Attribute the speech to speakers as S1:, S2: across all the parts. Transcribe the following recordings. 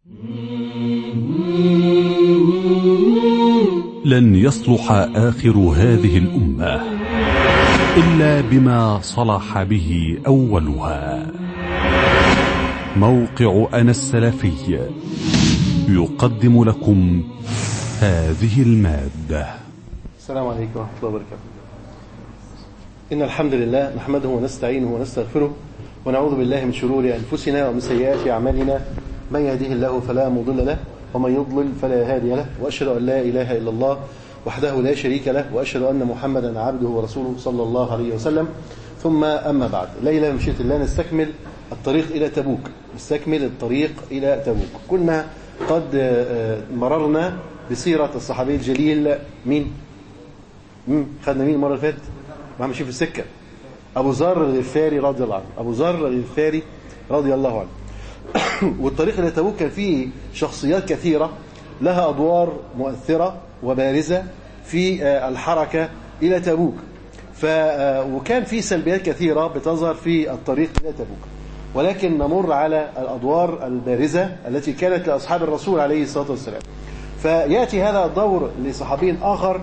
S1: لن يصلح آخر هذه الأمة إلا بما صلح به أولها موقع أنا السلفي يقدم لكم هذه المادة
S2: السلام عليكم ورحمة الله وبركاته إن الحمد لله نحمده ونستعينه ونستغفره ونعوذ بالله من شرور أنفسنا ومن سيئات أعمالنا من يهده الله فلا مضل له ومن يضلل فلا هادي له وأشهد أن لا إله إلا الله وحده لا شريك له وأشهد أن محمدا عبده ورسوله صلى الله عليه وسلم ثم أما بعد ليلة مشيئة الله نستكمل الطريق إلى تبوك نستكمل الطريق إلى تبوك كنا قد مررنا بسيرة الصحابي الجليل مين؟ مم. خدنا مين المرة اللي فاتت؟ ما ماشيين في السكة أبو ذر الغفاري رضي الله عنه أبو ذر الغفاري رضي الله عنه والطريق إلى تبوك كان فيه شخصيات كثيرة لها أدوار مؤثرة وبارزة في الحركة إلى تبوك ف وكان في سلبيات كثيرة بتظهر في الطريق إلى تبوك ولكن نمر على الأدوار البارزة التي كانت لأصحاب الرسول عليه الصلاة والسلام فيأتي هذا الدور لصحابي آخر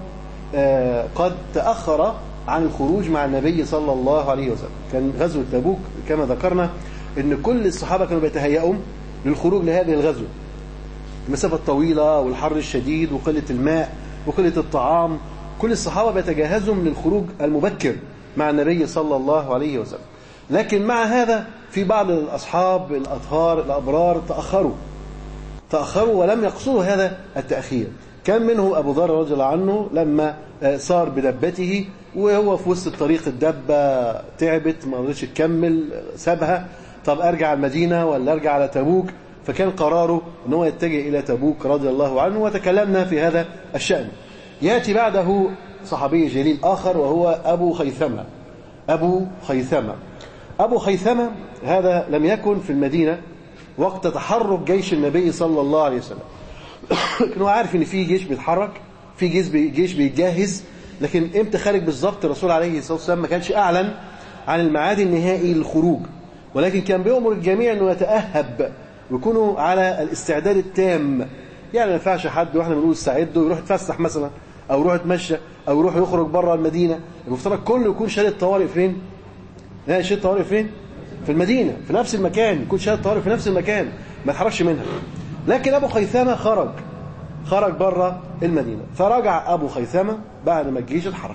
S2: قد تأخر عن الخروج مع النبي صلى الله عليه وسلم كان غزوة تبوك كما ذكرنا ان كل الصحابة كانوا بيتهيئوا للخروج لهذه الغزوة المسافة الطويلة والحر الشديد وقلة الماء وقلة الطعام كل الصحابة بيتجهزوا للخروج المبكر مع النبي صلى الله عليه وسلم لكن مع هذا في بعض الأصحاب الأطهار الأبرار تأخروا تأخروا ولم يقصدوا هذا التأخير كان منه أبو ذر رضي الله عنه لما صار بدبته وهو في وسط الطريق الدبة تعبت ما رضيتش تكمل سابها طب أرجع المدينة ولا أرجع على تبوك فكان قراره أن هو يتجه إلى تبوك رضي الله عنه وتكلمنا في هذا الشأن يأتي بعده صحابي جليل آخر وهو أبو خيثمة أبو خيثمة أبو خيثمة هذا لم يكن في المدينة وقت تحرك جيش النبي صلى الله عليه وسلم لكن هو عارف ان في جيش بيتحرك في جيش جيش بيتجهز لكن امتى خارج بالظبط الرسول عليه الصلاه والسلام ما كانش اعلن عن الميعاد النهائي للخروج ولكن كان بيأمر الجميع انه يتأهب ويكونوا على الاستعداد التام يعني ما ينفعش حد واحنا بنقول استعدوا يروح يتفسح مثلا او يروح يتمشى او يروح يخرج بره المدينه المفترض كله يكون شاري الطوارئ فين؟ لا شاري الطوارئ فين؟ في المدينه في نفس المكان يكون شاري الطوارئ في نفس المكان ما يتحركش منها لكن ابو خيثمه خرج خرج بره المدينه فرجع ابو خيثمه بعد ما الجيش اتحرك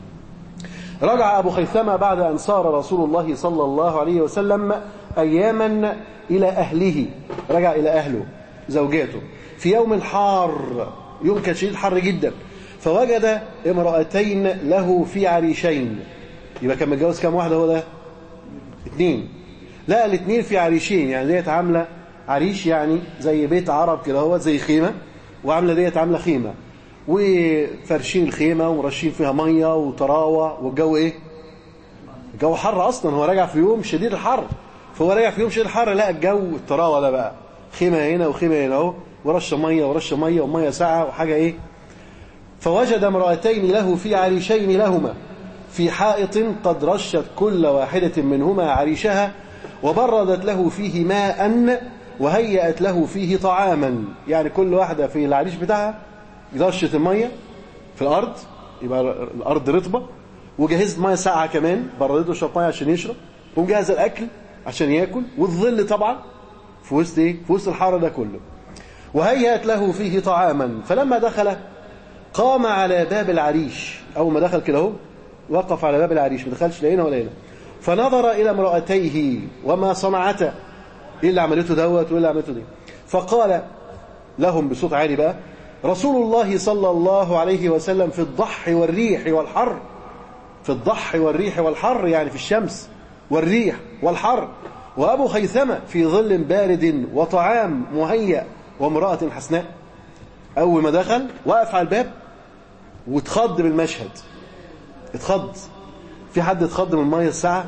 S2: رجع ابو خيثمه بعد ان صار رسول الله صلى الله عليه وسلم اياما الى اهله رجع الى اهله زوجاته في يوم حار يوم كان شديد حر جدا فوجد امرأتين له في عريشين يبقى كان متجوز كام واحده هو ده اثنين لا الاثنين في عريشين يعني ديت عامله عريش يعني زي بيت عرب كده هو زي خيمه وعامله ديت عامله خيمه وفرشين الخيمه ومرشين فيها ميه وطراوه والجو ايه الجو حر اصلا هو راجع في يوم شديد الحر فهو راجع في يوم شديد الحر لا الجو الطراوه ده بقى خيمه هنا وخيمه هنا اهو ورشه ميه ورشه ميه وميه ساعه وحاجه ايه فوجد امرأتين له في عريشين لهما في حائط قد رشت كل واحدة منهما عريشها وبردت له فيه ماء وهيأت له فيه طعاما يعني كل واحدة في العريش بتاعها رشت المية في الأرض يبقى الأرض رطبة وجهزت مية ساقعة كمان بردته شوية مية عشان يشرب ومجهز الأكل عشان ياكل والظل طبعا في وسط إيه؟ في وسط الحر ده كله وهيأت له فيه طعاما فلما دخل قام على باب العريش أول ما دخل كده اهو وقف على باب العريش ما دخلش لا هنا ولا هنا فنظر إلى امرأتيه وما صنعتا إيه اللي عملته دوت وإيه اللي عملته دي فقال لهم بصوت عالي بقى رسول الله صلى الله عليه وسلم في الضح والريح والحر في الضح والريح والحر يعني في الشمس والريح والحر وأبو خيثمة في ظل بارد وطعام مهيأ وامرأة حسناء أول ما دخل وقف على الباب واتخض بالمشهد اتخض في حد اتخض من المية الساعة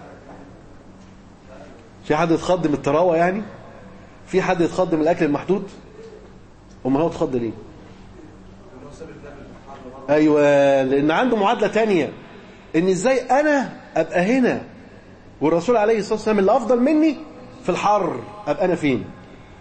S2: في حد اتخض من الطراوة يعني في حد اتخض من الأكل المحدود امال هو اتخض ليه ايوه لان عنده معادله تانية ان ازاي انا ابقى هنا والرسول عليه الصلاه والسلام اللي افضل مني في الحر ابقى انا فين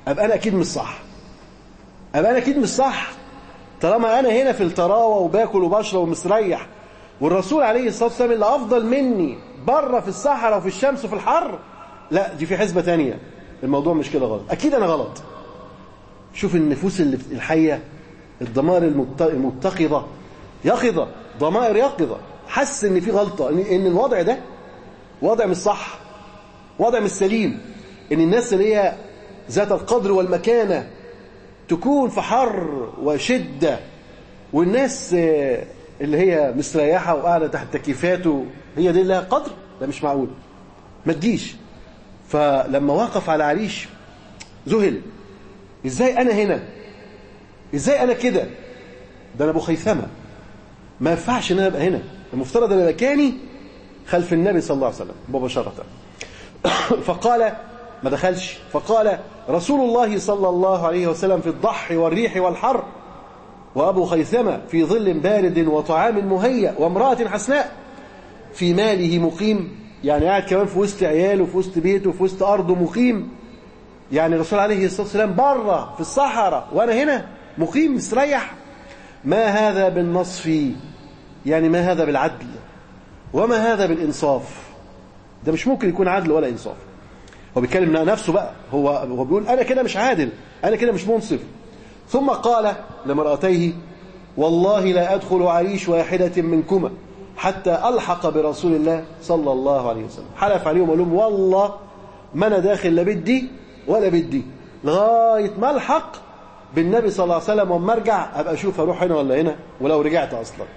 S2: ابقى انا اكيد مش صح ابقى انا اكيد مش صح طالما انا هنا في الطراوه وباكل وبشرب ومستريح والرسول عليه الصلاه والسلام اللي افضل مني بره في الصحراء وفي الشمس وفي الحر لا دي في حسبه تانية الموضوع مش كده غلط اكيد انا غلط شوف النفوس اللي الحيه الضمائر المتقظه يقظه ضمائر يقظه حس ان في غلطه ان ان الوضع ده وضع مش صح وضع مش سليم ان الناس اللي هي ذات القدر والمكانه تكون في حر وشده والناس اللي هي مستريحه وقاعده تحت تكييفاته هي دي لها قدر ده مش معقول ما تجيش فلما وقف على عريش ذهل ازاي انا هنا ازاي انا كده ده انا ابو خيثمه ما ينفعش ان انا ابقى هنا المفترض ان مكاني خلف النبي صلى الله عليه وسلم مباشره فقال ما دخلش فقال رسول الله صلى الله عليه وسلم في الضح والريح والحر وأبو خيثمة في ظل بارد وطعام مهيأ وامرأة حسناء في ماله مقيم يعني قاعد كمان في وسط عياله في وسط بيته في وسط أرضه مقيم يعني الرسول عليه الصلاة والسلام بره في الصحراء وأنا هنا مقيم مستريح ما هذا بالنصف يعني ما هذا بالعدل وما هذا بالإنصاف ده مش ممكن يكون عدل ولا إنصاف هو بيتكلم نفسه بقى هو هو بيقول أنا كده مش عادل أنا كده مش منصف ثم قال لمرأتيه والله لا أدخل عريش واحدة منكما حتى ألحق برسول الله صلى الله عليه وسلم حلف عليهم وقال لهم والله ما أنا داخل لا بدي ولا بدي لغاية ما ألحق بالنبي صلى الله عليه وسلم وما أرجع أبقى أشوف أروح هنا ولا هنا ولو رجعت أصلا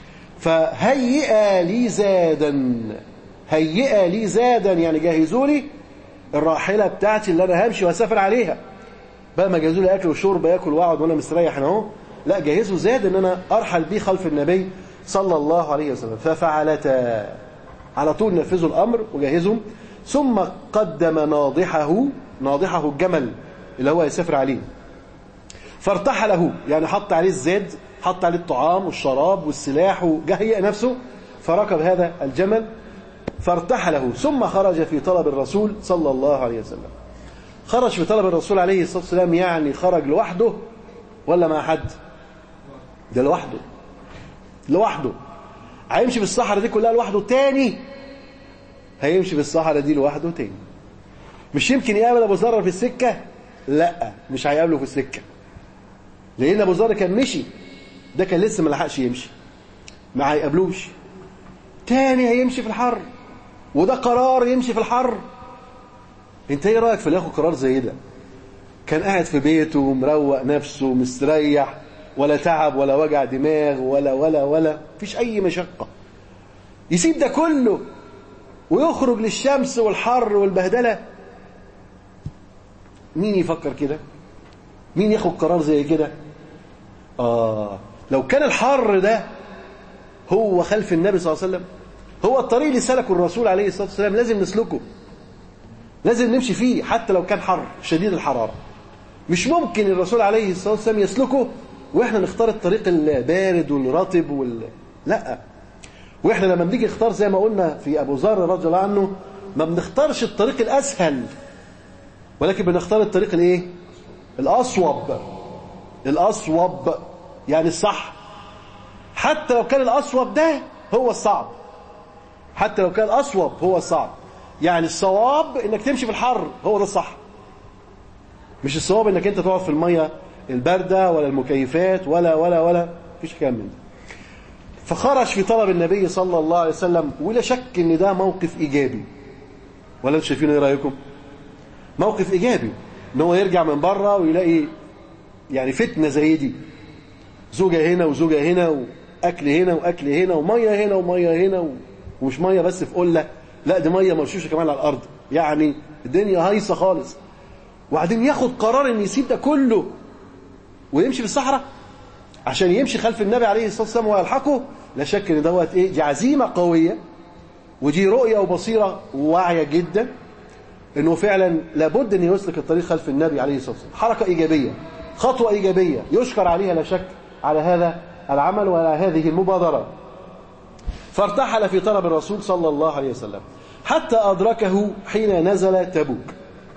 S2: فهيئ لي زادا هيئ لي زادا يعني جهزوا لي الراحلة بتاعتي اللي أنا همشي وأسافر عليها بقى ما جهزوا لي اكل وشرب اكل واقعد وانا مستريح انا اهو لا جهزوا زاد ان انا ارحل بيه خلف النبي صلى الله عليه وسلم ففعلتا على طول نفذوا الامر وجهزهم ثم قدم ناضحه ناضحه الجمل اللي هو يسافر عليه فارتحله يعني حط عليه الزاد حط عليه الطعام والشراب والسلاح وجهيئ نفسه فركب هذا الجمل فارتحله ثم خرج في طلب الرسول صلى الله عليه وسلم خرج في طلب الرسول عليه الصلاة والسلام يعني خرج لوحده ولا مع حد ده لوحده لوحده هيمشي في الصحراء دي كلها لوحده تاني هيمشي في الصحراء دي لوحده تاني مش يمكن يقابل ابو ذر في السكه لا مش هيقابله في السكه لان ابو ذر كان مشي ده كان لسه ما لحقش يمشي ما هيقابلوش تاني هيمشي في الحر وده قرار يمشي في الحر انت ايه رايك في اللي ياخد قرار زي ده كان قاعد في بيته مروق نفسه مستريح ولا تعب ولا وجع دماغ ولا ولا ولا مفيش اي مشقه يسيب ده كله ويخرج للشمس والحر والبهدله مين يفكر كده مين ياخد قرار زي كده اه لو كان الحر ده هو خلف النبي صلى الله عليه وسلم هو الطريق اللي سلكه الرسول عليه الصلاه والسلام لازم نسلكه لازم نمشي فيه حتى لو كان حر شديد الحرارة مش ممكن الرسول عليه الصلاة والسلام يسلكه واحنا نختار الطريق البارد والرطب وال... لا واحنا لما بنيجي نختار زي ما قلنا في ابو ذر رضي الله عنه ما بنختارش الطريق الاسهل ولكن بنختار الطريق الايه الاصوب الاصوب يعني الصح حتى لو كان الاصوب ده هو الصعب حتى لو كان الاصوب هو الصعب يعني الصواب انك تمشي في الحر هو ده الصح مش الصواب انك انت تقعد في الميه البارده ولا المكيفات ولا ولا ولا مفيش كلام من ده فخرج في طلب النبي صلى الله عليه وسلم ولا شك ان ده موقف ايجابي ولا انتوا شايفين ايه رايكم موقف ايجابي ان هو يرجع من بره ويلاقي يعني فتنه زي دي زوجه هنا وزوجه هنا واكل هنا واكل هنا وميه هنا وميه هنا ومش ميه بس في قله لا دي ميه مرشوشه كمان على الارض يعني الدنيا هايصه خالص وبعدين ياخد قرار ان يسيب ده كله ويمشي في الصحراء عشان يمشي خلف النبي عليه الصلاه والسلام ويلحقه لا شك ان دوت ايه دي عزيمه قويه ودي رؤيه وبصيره واعيه جدا انه فعلا لابد ان يسلك الطريق خلف النبي عليه الصلاه والسلام حركه ايجابيه خطوه ايجابيه يشكر عليها لا شك على هذا العمل وعلى هذه المبادره فارتحل في طلب الرسول صلى الله عليه وسلم حتى أدركه حين نزل تبوك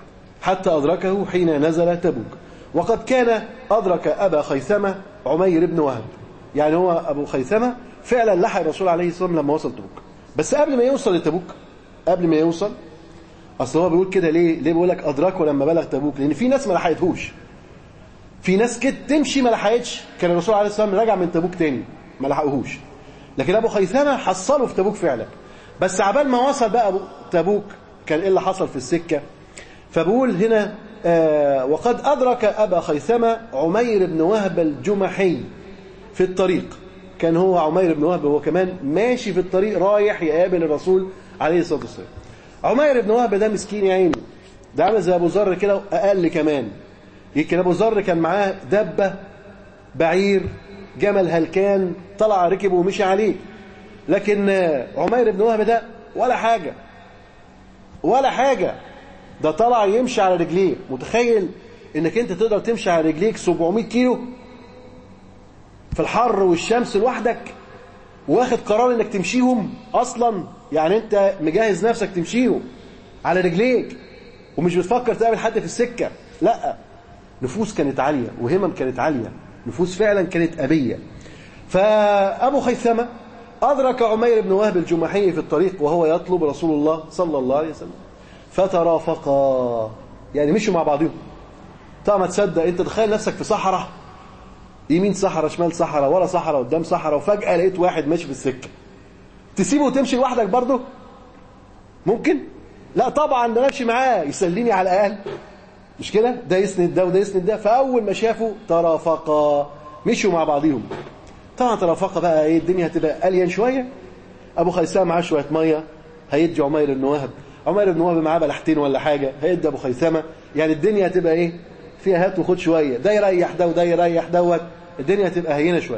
S2: حتى أدركه حين نزل تبوك وقد كان أدرك أبا خيثمة عمير بن وهب يعني هو أبو خيثمة فعلا لحق الرسول عليه الصلاة والسلام لما وصل تبوك بس قبل ما يوصل لتبوك قبل ما يوصل أصل هو بيقول كده ليه ليه بيقول لك أدركه لما بلغ تبوك لأن في ناس ما لحقتهوش في ناس كده تمشي ما لحقتش كان الرسول عليه الصلاة والسلام راجع من تبوك تاني ما لحقوهوش لكن أبو خيثمة حصله في تبوك فعلا بس عبال ما وصل بقى تبوك كان إيه اللي حصل في السكة فبقول هنا آه وقد أدرك أبا خيثمة عمير بن وهب الجمحي في الطريق كان هو عمير بن وهب هو كمان ماشي في الطريق رايح يقابل الرسول عليه الصلاة والسلام عمير بن وهب ده مسكين يا عيني ده عامل زي أبو ذر كده أقل كمان يمكن أبو ذر كان معاه دبة بعير جمل هلكان طلع ركبه ومشي عليه لكن عمير بن وهب ده ولا حاجة ولا حاجة ده طلع يمشي على رجليه متخيل انك انت تقدر تمشي على رجليك 700 كيلو في الحر والشمس لوحدك واخد قرار انك تمشيهم اصلا يعني انت مجهز نفسك تمشيهم على رجليك ومش بتفكر تقابل حد في السكة لا نفوس كانت عالية وهمم كانت عالية نفوس فعلا كانت أبية فأبو خيثمة أدرك عمير بن وهب الجمحي في الطريق وهو يطلب رسول الله صلى الله عليه وسلم فترافقا يعني مشوا مع بعضهم طبعا ما تصدق انت تخيل نفسك في صحراء يمين صحراء شمال صحراء ورا صحراء قدام صحراء وفجأة لقيت واحد ماشي في السكة تسيبه وتمشي لوحدك برضه ممكن لا طبعا ده نمشي معاه يسليني على الأقل مش كده ده يسند ده وده يسند ده فأول ما شافوا ترافقا مشوا مع بعضهم طبعا ترافقا بقى ايه الدنيا هتبقى ألين شوية أبو خيسام معاه شوية مية هيدي عمير بن وهب عمير بن وهب معاه بلحتين ولا حاجة هيدي أبو خيثمة يعني الدنيا هتبقى إيه فيها هات وخد شوية ده يريح ده وده يريح دوت الدنيا هتبقى هينة شوية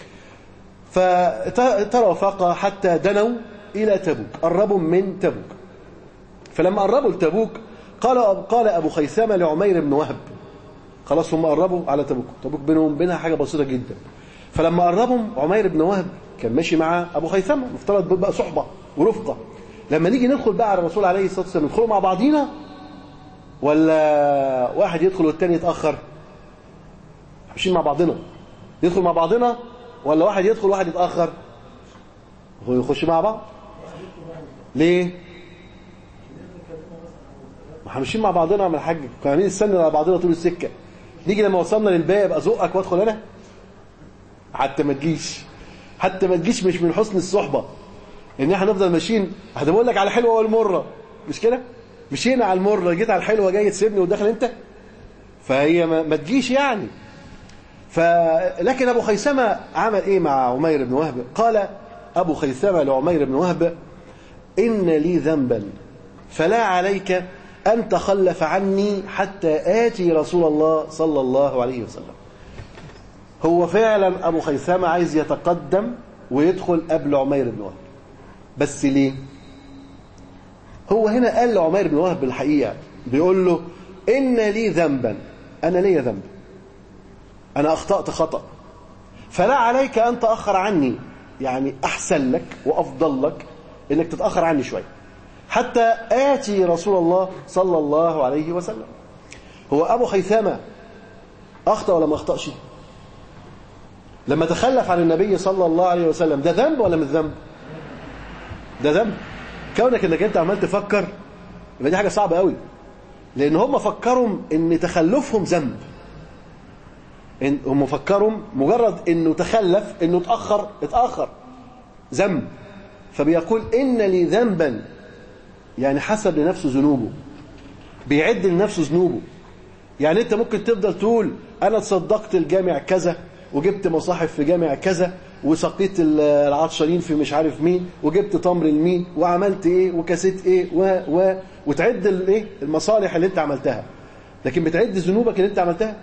S2: فترافق حتى دنوا إلى تبوك قربوا من تبوك فلما قربوا لتبوك قال قال أبو خيثمة لعمير بن وهب خلاص هم قربوا على تبوك تبوك بينهم بينها حاجة بسيطة جدا فلما قربهم عمير بن وهب كان ماشي مع أبو خيثمة مفترض بقى صحبة ورفقة لما نيجي ندخل بقى على الرسول عليه الصلاة والسلام ندخلوا مع بعضينا ولا واحد يدخل والتاني يتأخر ماشيين مع بعضنا ندخل مع بعضنا ولا واحد يدخل وواحد يتأخر هو يخش مع بعض ليه ما احنا ماشيين مع بعضنا من الحاج كنا عاملين نستنى على بعضنا طول السكة نيجي لما وصلنا للباب ازقك وادخل انا حتى ما تجيش حتى ما تجيش مش من حسن الصحبه ان احنا نفضل ماشيين هتقول لك على الحلوه والمره مش كده مشينا على المره جيت على الحلوه جاي تسيبني وداخل انت فهي ما, ما تجيش يعني فلكن ابو خيثمه عمل ايه مع عمير بن وهب قال ابو خيثمه لعمير بن وهب ان لي ذنبا فلا عليك ان تخلف عني حتى اتي رسول الله صلى الله عليه وسلم هو فعلا ابو خيثمه عايز يتقدم ويدخل قبل عمير بن وهب بس ليه هو هنا قال لعمير بن وهب بالحقيقة بيقول له إن لي ذنبا أنا لي ذنب أنا أخطأت خطأ فلا عليك أن تأخر عني يعني أحسن لك وأفضل لك إنك تتأخر عني شوية حتى آتي رسول الله صلى الله عليه وسلم هو أبو خيثامة أخطأ ولا ما أخطأش لما تخلف عن النبي صلى الله عليه وسلم ده ذنب ولا مش ذنب ده ذنب كونك انك انت عمال تفكر يبقى دي حاجه صعبه قوي لان هم فكروا ان تخلفهم ذنب إن هم فكروا مجرد انه تخلف انه اتاخر اتاخر ذنب فبيقول ان لي ذنبا يعني حسب لنفسه ذنوبه بيعد لنفسه ذنوبه يعني انت ممكن تفضل تقول انا تصدقت الجامع كذا وجبت مصاحف في جامع كذا وسقيت العطشانين في مش عارف مين وجبت تمر لمين وعملت ايه وكسيت ايه و و وتعد الايه المصالح اللي انت عملتها لكن بتعد ذنوبك اللي انت عملتها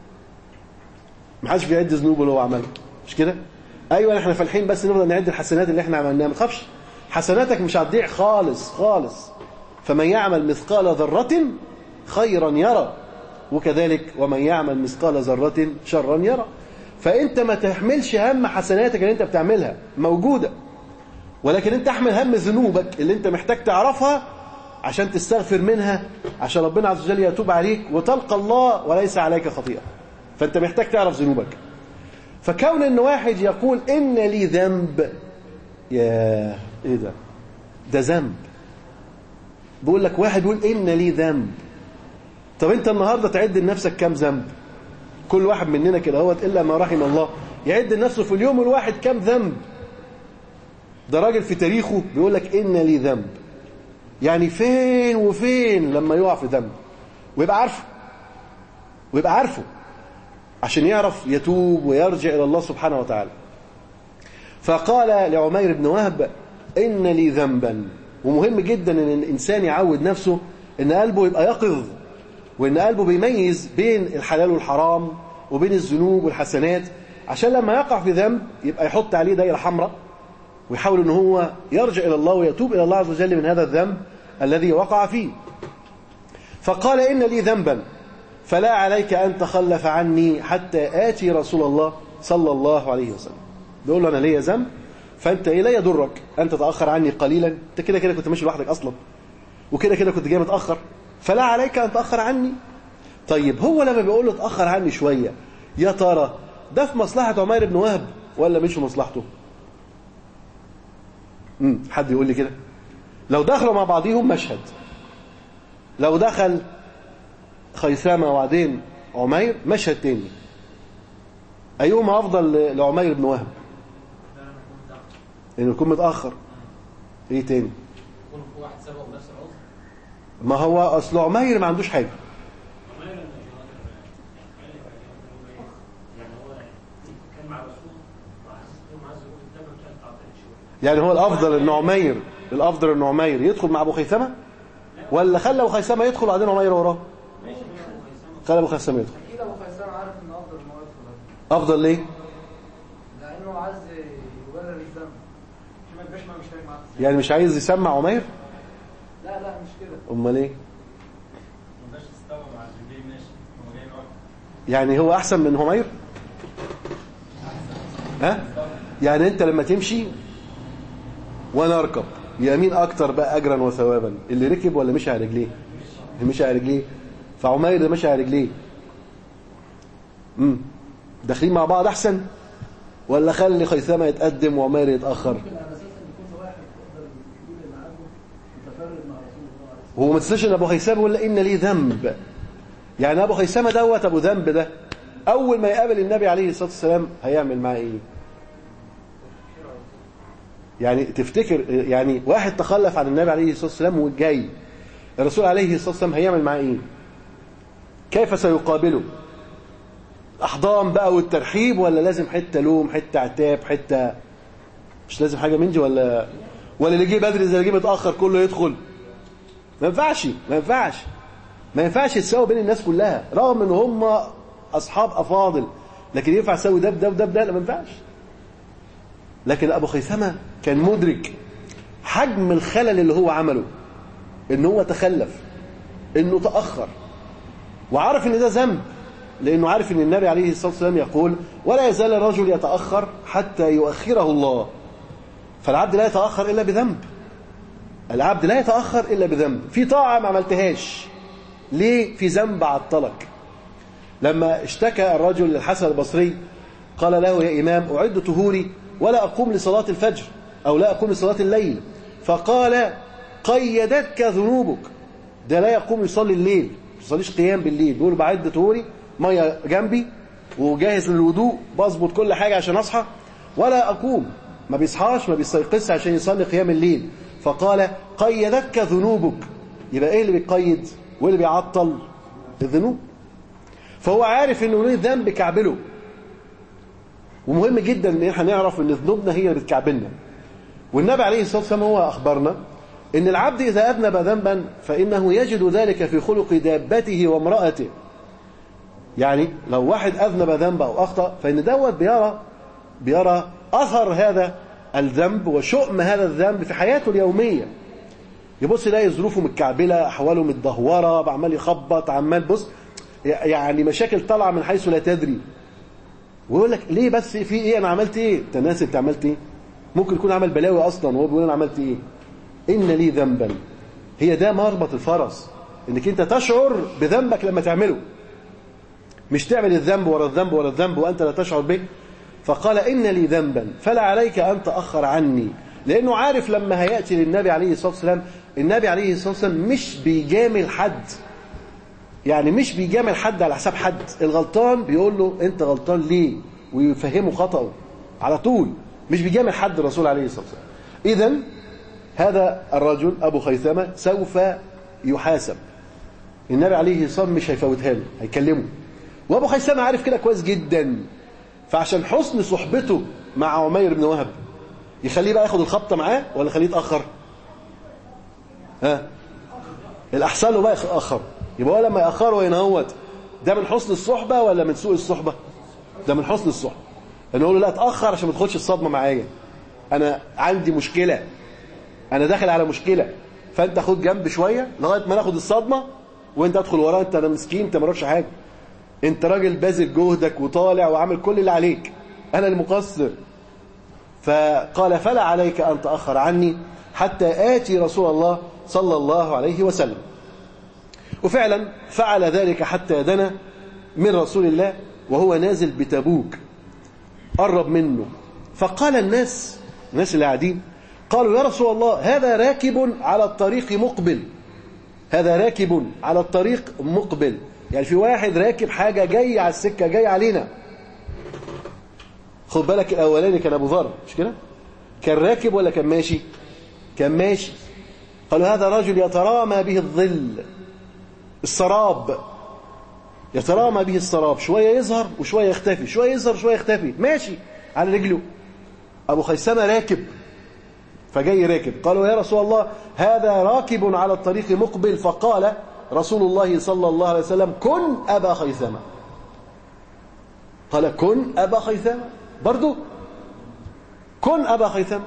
S2: ما حدش بيعد ذنوبه اللي هو عملها مش كده ايوه احنا فالحين بس نفضل نعد الحسنات اللي احنا عملناها ما تخافش حسناتك مش هتضيع خالص خالص فمن يعمل مثقال ذرة خيرا يرى وكذلك ومن يعمل مثقال ذرة شرا يرى فانت ما تحملش هم حسناتك اللي انت بتعملها موجودة ولكن انت احمل هم ذنوبك اللي انت محتاج تعرفها عشان تستغفر منها عشان ربنا عز وجل يتوب عليك وتلقى الله وليس عليك خطيئة فأنت محتاج تعرف ذنوبك فكون ان واحد يقول ان لي ذنب يا ايه ده ده ذنب بيقول لك واحد يقول ان لي ذنب طب انت النهارده تعد لنفسك كام ذنب كل واحد مننا كده اهوت الا ما رحم الله يعد لنفسه في اليوم الواحد كام ذنب ده راجل في تاريخه بيقول لك ان لي ذنب يعني فين وفين لما يقع في ذنب ويبقى عارفه ويبقى عارفه عشان يعرف يتوب ويرجع إلى الله سبحانه وتعالى فقال لعمير بن وهب إن لي ذنبا ومهم جدا أن الإنسان يعود نفسه أن قلبه يبقى يقظ وأن قلبه بيميز بين الحلال والحرام وبين الذنوب والحسنات عشان لما يقع في ذنب يبقى يحط عليه دايرة حمراء ويحاول أن هو يرجع إلى الله ويتوب إلى الله عز وجل من هذا الذنب الذي وقع فيه فقال إن لي ذنبا فلا عليك أن تخلف عني حتى آتي رسول الله صلى الله عليه وسلم بيقول له أنا ليا ذنب فأنت إيه لا يضرك أن تتأخر عني قليلا أنت كده كده كنت ماشي لوحدك أصلا وكده كده كنت جاي متأخر فلا عليك أن تأخر عني طيب هو لما بيقول له اتأخر عني شوية يا ترى ده في مصلحة عمير بن وهب ولا مش في مصلحته امم حد يقول لي كده لو دخلوا مع بعضهم مشهد لو دخل خيثامة وبعدين عمير مشهد تاني أيهما أفضل لعمير بن وهب إنه يكون متأخر إيه تاني
S3: يكون في واحد سبقه بنفس العذر
S2: ما هو أصل عمير ما عندوش حاجة
S3: يعني هو كان مع رسول وحسيت معاه ظروف الدم مش عارف تعطيك شويه
S2: يعني هو الأفضل إن عمير الأفضل إن عمير يدخل مع أبو خيثمة ولا خلى أبو خيثمة يدخل وبعدين عمير وراه
S3: ماشي هي ابو خيثمه
S2: خلى أبو خيثمة يدخل
S4: اكيد ابو خيسان عارف ان افضل ما يدخل
S2: أفضل ليه؟
S4: لانه عايز يبرر الذنب عشان ما يبقاش ما مش فاهم معاه
S2: يعني مش عايز يسمع عمير
S4: لا لا مش كده
S2: أمال إيه؟
S3: ما بقاش تستوعب مع جبريل ماشي هو جاي معاك
S2: يعني هو أحسن من عمير؟ ها؟ يعني أنت لما تمشي وأنا أركب يا مين أكتر بقى أجرا وثوابا اللي ركب ولا مشي على رجليه؟ اللي مشي على رجليه فعمير ده مشي على رجليه امم داخلين مع بعض أحسن ولا خلي خيثمة يتقدم وعمير يتأخر
S4: ممكن على اساس ان يكون واحد يقدر يقول اللي عنده متفرد مع رسول الله عليه الصلاه
S2: هو ما تنساش ان ابو خيثمه ولا ان لي ذنب يعني ابو خيثمه دوت ابو ذنب ده اول ما يقابل النبي عليه الصلاه والسلام هيعمل معاه ايه يعني تفتكر يعني واحد تخلف عن النبي عليه الصلاه والسلام وجاي الرسول عليه الصلاه والسلام هيعمل معاه ايه كيف سيقابله احضان بقى والترحيب ولا لازم حته لوم حته عتاب حته مش لازم حاجه من دي ولا ولا اللي جه بدري زي اللي جه متاخر كله يدخل ما ينفعش ما ينفعش ما ينفعش تساوي بين الناس كلها رغم ان هم اصحاب افاضل لكن ينفع تساوي ده بده وده بده لا ما ينفعش لكن ابو خيثمه كان مدرك حجم الخلل اللي هو عمله ان هو تخلف انه تاخر وعارف ان ده ذنب لانه عارف ان النبي عليه الصلاه والسلام يقول ولا يزال الرجل يتاخر حتى يؤخره الله فالعبد لا يتاخر الا بذنب العبد لا يتأخر إلا بذنب في طاعة ما عملتهاش ليه في ذنب عطلك لما اشتكى الرجل للحسن البصري قال له يا إمام أعد طهوري ولا أقوم لصلاة الفجر أو لا أقوم لصلاة الليل فقال قيدتك ذنوبك ده لا يقوم يصلي الليل ما يصليش قيام بالليل بيقول بعد طهوري مية جنبي وجاهز للوضوء بظبط كل حاجة عشان أصحى ولا أقوم ما بيصحاش ما بيستيقظش عشان يصلي قيام الليل فقال قيدتك ذنوبك يبقى ايه اللي بيقيد وايه اللي بيعطل الذنوب فهو عارف انه ليه ذنب كعبله ومهم جدا ان احنا نعرف ان ذنوبنا هي اللي بتكعبلنا والنبي عليه الصلاه والسلام هو اخبرنا ان العبد اذا اذنب ذنبا فانه يجد ذلك في خلق دابته وامراته يعني لو واحد اذنب ذنب او اخطا فان دوت بيرى بيرى اثر هذا الذنب وشؤم هذا الذنب في حياته اليوميه يبص يلاقي ظروفه متكعبله احواله متدهوره عمال يخبط عمال بص يعني مشاكل طالعه من حيث لا تدري ويقول لك ليه بس في ايه انا عملت ايه انت ناسي انت عملت ايه ممكن يكون عمل بلاوي اصلا وهو بيقول انا عملت ايه ان لي ذنبا هي ده مربط الفرس انك انت تشعر بذنبك لما تعمله مش تعمل الذنب ورا الذنب ورا الذنب وانت لا تشعر به فقال ان لي ذنبا فلا عليك ان تاخر عني لانه عارف لما هياتي للنبي عليه الصلاه والسلام النبي عليه الصلاه والسلام مش بيجامل حد يعني مش بيجامل حد على حساب حد الغلطان بيقول له انت غلطان ليه ويفهمه خطأه على طول مش بيجامل حد الرسول عليه الصلاة والسلام إذا هذا الرجل أبو خيثمة سوف يحاسب النبي عليه الصلاة والسلام مش هيفوتها له هيكلمه وأبو خيثمة عارف كده كويس جدا فعشان حسن صحبته مع عمير بن وهب يخليه بقى ياخد الخبطة معاه ولا يخليه يتأخر ها الأحسن له بقى يتأخر يبقى هو لما يأخره هنا هوت ده من حسن الصحبة ولا من سوء الصحبة ده من حسن الصحبة انه يقول له لا اتأخر عشان ما تدخلش الصدمة معايا انا عندي مشكلة انا داخل على مشكلة فانت خد جنب شوية لغاية ما ناخد الصدمة وانت ادخل وراه انت انا مسكين انت ما حاجة انت راجل باذل جهدك وطالع وعامل كل اللي عليك انا المقصر فقال فلا عليك ان تأخر عني حتى آتي رسول الله صلى الله عليه وسلم وفعلا فعل ذلك حتى دنا من رسول الله وهو نازل بتبوك قرب منه فقال الناس الناس اللي قاعدين قالوا يا رسول الله هذا راكب على الطريق مقبل هذا راكب على الطريق مقبل يعني في واحد راكب حاجة جاي على السكة جاي علينا خد بالك الأولاني كان أبو ذر مش كده كان راكب ولا كان ماشي كان ماشي قالوا هذا رجل يترامى به الظل السراب يترامى به السراب شوية يظهر وشوية يختفي شوية يظهر وشوية يختفي ماشي على رجله أبو خيسمة راكب فجاي راكب قالوا يا رسول الله هذا راكب على الطريق مقبل فقال رسول الله صلى الله عليه وسلم كن أبا خيثمة قال كن أبا خيثمة برضو كن أبا خيثمة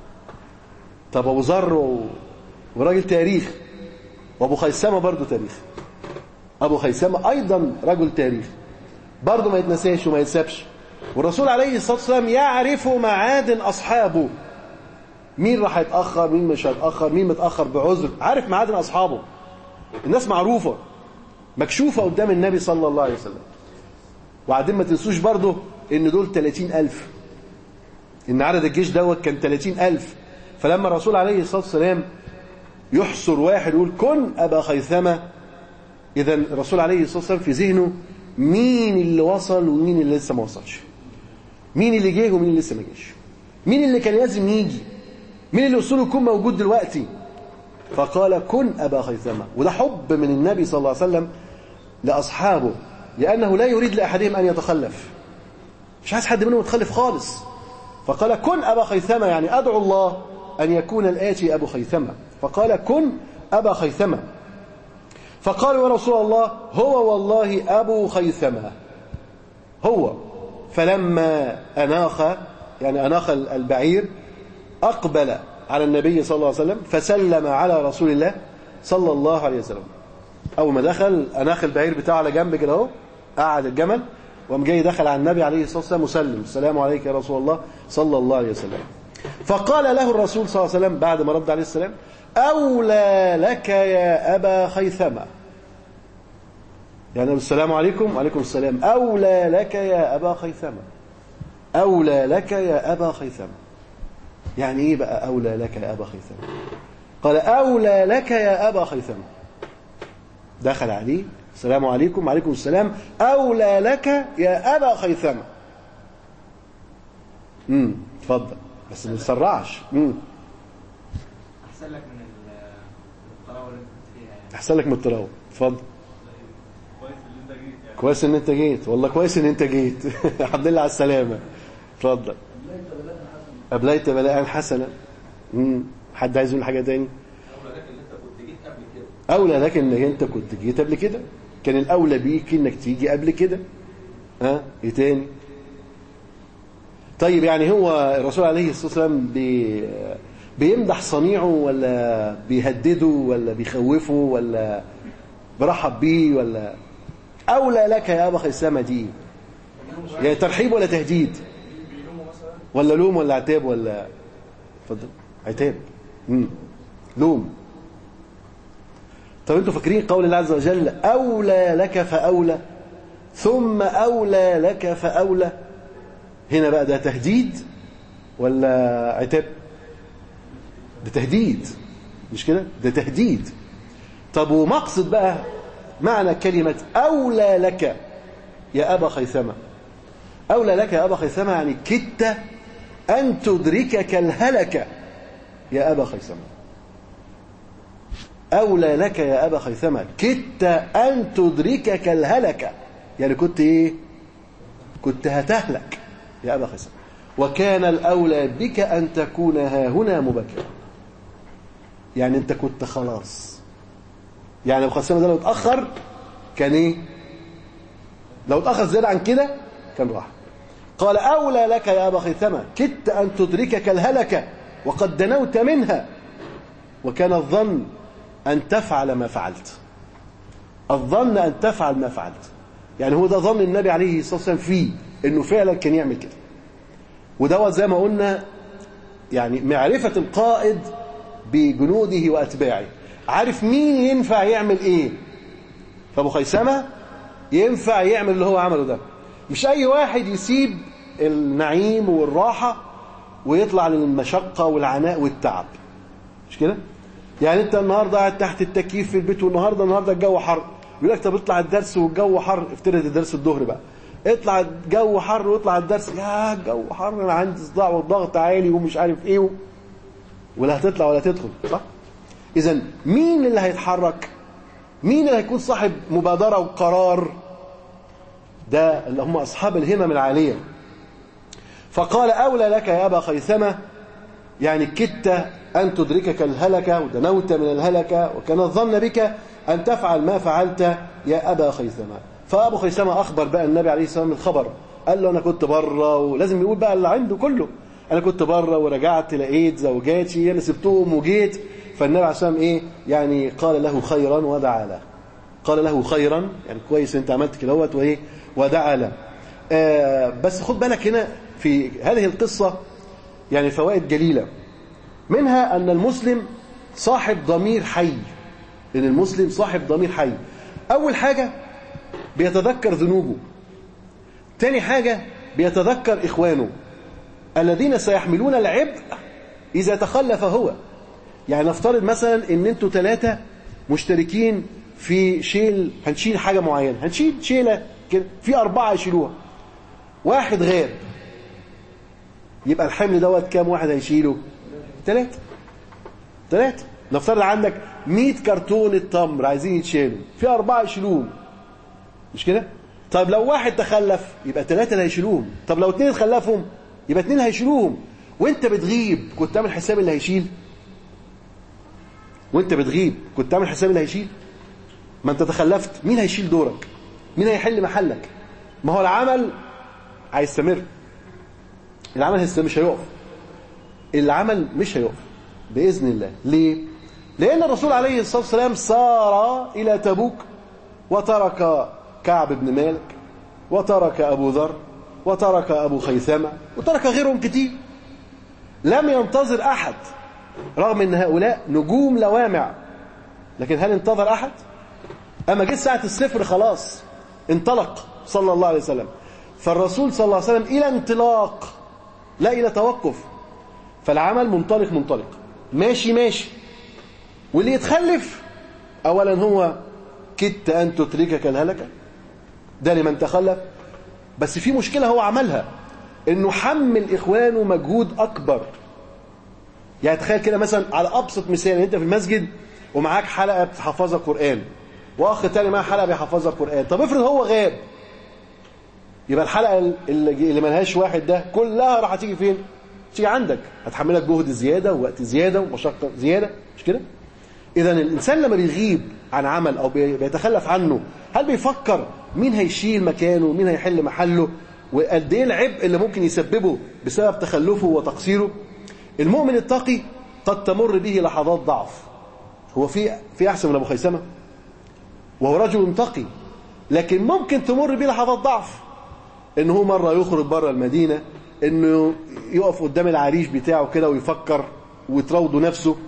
S2: طب أبو ذر وراجل تاريخ وأبو خيثمة برضو تاريخ أبو خيثمة أيضا رجل تاريخ برضه ما يتنساش وما يتسابش والرسول عليه الصلاة والسلام يعرف معادن أصحابه مين راح يتأخر مين مش هيتأخر مين متأخر بعذر عارف معادن أصحابه الناس معروفة مكشوفة قدام النبي صلى الله عليه وسلم وبعدين ما تنسوش برضه ان دول 30 ألف ان عدد الجيش دوت كان 30 ألف فلما الرسول عليه الصلاة والسلام يحصر واحد يقول كن أبا خيثمة إذا الرسول عليه الصلاة والسلام في ذهنه مين اللي وصل ومين اللي لسه ما وصلش مين اللي جه ومين اللي لسه ما جاش مين اللي كان لازم يجي مين اللي أصوله يكون موجود دلوقتي فقال كن أبا خيثمة وده حب من النبي صلى الله عليه وسلم لأصحابه لأنه لا يريد لأحدهم أن يتخلف مش عايز حد منهم يتخلف خالص فقال كن أبا خيثمة يعني أدعو الله أن يكون الآتي أبو خيثمة فقال كن أبا خيثمة فقالوا يا رسول الله هو والله أبو خيثمة هو فلما أناخ يعني أناخ البعير أقبل على النبي صلى الله عليه وسلم فسلم على رسول الله صلى الله عليه وسلم أول ما دخل أناخ البعير بتاعه على جنب كده اهو قعد الجمل وقام جاي دخل على النبي عليه الصلاة والسلام وسلم السلام عليك يا رسول الله صلى الله عليه وسلم فقال له الرسول صلى الله عليه وسلم بعد ما رد عليه السلام أولى لك يا أبا خيثمة يعني السلام عليكم وعليكم السلام أولى لك يا أبا خيثمة أولى لك يا أبا خيثمة يعني إيه بقى أولى لك يا أبا خيثمة قال أولى لك يا أبا خيثمة دخل عليه السلام عليكم وعليكم السلام أولى لك يا أبا خيثمة امم اتفضل بس ما تسرعش امم
S4: احسن لك من الطراوه اللي انت كنت فيها يعني
S2: احسن لك من الطراوه اتفضل كويس ان انت جيت والله كويس ان انت جيت الحمد لله على السلامه اتفضل ابليت بلاء حسنا امم حد عايز يقول حاجه تاني اولى لك انك انت كنت جيت قبل كده كان الاولى بيك انك تيجي قبل كده ها ايه تاني طيب يعني هو الرسول عليه الصلاه والسلام بي بيمدح صنيعه ولا بيهدده ولا بيخوفه ولا برحب بيه ولا أولى لك يا أبا خيسامة دي يعني ترحيب ولا تهديد ولا لوم ولا عتاب ولا اتفضل عتاب امم لوم طب انتوا فاكرين قول الله عز وجل أولى لك فأولى ثم أولى لك فأولى هنا بقى ده تهديد ولا عتاب ده تهديد مش كده ده تهديد طب ومقصد بقى معنى كلمة أولى لك يا أبا خيثمة أولى لك يا أبا خيثمة يعني كدت أن تدركك الهلكة يا أبا خيثمة أولى لك يا أبا خيثمة كدت أن تدركك الهلكة يعني كنت إيه كنت هتهلك يا أبا خيثمة وكان الأولى بك أن تكون ها هنا مبكرا يعني أنت كنت خلاص يعني أبو خيثمة ده لو اتأخر كان إيه لو اتأخر زيادة عن كده كان راح قال أولى لك يا أبا خيثمة كدت أن تدركك الهلكة وقد دنوت منها وكان الظن أن تفعل ما فعلت الظن أن تفعل ما فعلت يعني هو ده ظن النبي عليه الصلاة والسلام فيه أنه فعلا كان يعمل كده ودوت زي ما قلنا يعني معرفة القائد بجنوده وأتباعه عارف مين ينفع يعمل إيه فأبو خيسمة ينفع يعمل اللي هو عمله ده مش أي واحد يسيب النعيم والراحة ويطلع للمشقة والعناء والتعب مش كده؟ يعني انت النهارده قاعد تحت التكييف في البيت والنهارده النهارده الجو حر يقول لك طب اطلع الدرس والجو حر افترض الدرس الظهر بقى اطلع الجو حر واطلع الدرس يا الجو حر انا عندي صداع والضغط عالي ومش عارف ايه و... ولا هتطلع ولا تدخل صح اذا مين اللي هيتحرك مين اللي هيكون صاحب مبادره وقرار ده اللي هم اصحاب الهمم العاليه فقال اولى لك يا ابا خيثمه يعني كدت أن تدركك الهلكة ودنوت من الهلكة وكان الظن بك أن تفعل ما فعلت يا أبا خيثمة فأبو خيثمة أخبر بقى النبي عليه الصلاة والسلام الخبر قال له أنا كنت بره ولازم يقول بقى اللي عنده كله أنا كنت بره ورجعت لقيت زوجاتي أنا سبتهم وجيت فالنبي عليه الصلاة والسلام إيه يعني قال له خيرا ودعا له قال له خيرا يعني كويس أنت عملت كده وإيه ودعا له آه بس خد بالك هنا في هذه القصة يعني فوائد جليلة منها أن المسلم صاحب ضمير حي لأن المسلم صاحب ضمير حي أول حاجة بيتذكر ذنوبه تاني حاجة بيتذكر إخوانه الذين سيحملون العبء إذا تخلف هو يعني نفترض مثلا ان انتوا ثلاثة مشتركين في شيل هنشيل حاجة معينة هنشيل شيلة كده في أربعة يشيلوها واحد غاب يبقى الحمل دوت كام واحد هيشيله ثلاثة ثلاثة نفترض عندك 100 كرتون التمر عايزين يتشالوا في أربعة يشيلوهم مش كده؟ طب لو واحد تخلف يبقى ثلاثة اللي هيشيلوهم طب لو اثنين تخلفهم يبقى اثنين هيشيلوهم وانت بتغيب كنت تعمل حساب اللي هيشيل وانت بتغيب كنت تعمل حساب اللي هيشيل ما انت تخلفت مين هيشيل دورك مين هيحل محلك ما هو العمل هيستمر العمل مش هيقف العمل مش هيقف بإذن الله ليه؟ لأن الرسول عليه الصلاة والسلام سار إلى تبوك وترك كعب بن مالك وترك أبو ذر وترك أبو خيثمة وترك غيرهم كتير لم ينتظر أحد رغم أن هؤلاء نجوم لوامع لكن هل انتظر أحد؟ أما جه ساعة الصفر خلاص انطلق صلى الله عليه وسلم فالرسول صلى الله عليه وسلم إلى انطلاق لا إلى توقف فالعمل منطلق منطلق ماشي ماشي واللي يتخلف أولا هو كدت أن تتركك الهلكة ده لمن تخلف بس في مشكلة هو عملها انه حمل اخوانه مجهود اكبر يعني تخيل كده مثلا على ابسط مثال انت في المسجد ومعاك حلقه بتحفظها قران واخ تاني معاه حلقه بيحفظها قران طب افرض هو غاب يبقى الحلقه اللي, اللي ملهاش واحد ده كلها راح تيجي فين تيجي عندك هتحملك جهد زياده ووقت زياده ومشقه زياده مش كده اذا الانسان لما بيغيب عن عمل او بيتخلف عنه هل بيفكر مين هيشيل مكانه مين هيحل محله وقد ايه العبء اللي ممكن يسببه بسبب تخلفه وتقصيره المؤمن التقي قد تمر به لحظات ضعف هو في في احسن من ابو خيسمه وهو رجل تقي لكن ممكن تمر به لحظات ضعف ان هو مره يخرج بره المدينه انه يقف قدام العريش بتاعه كده ويفكر ويتراوض نفسه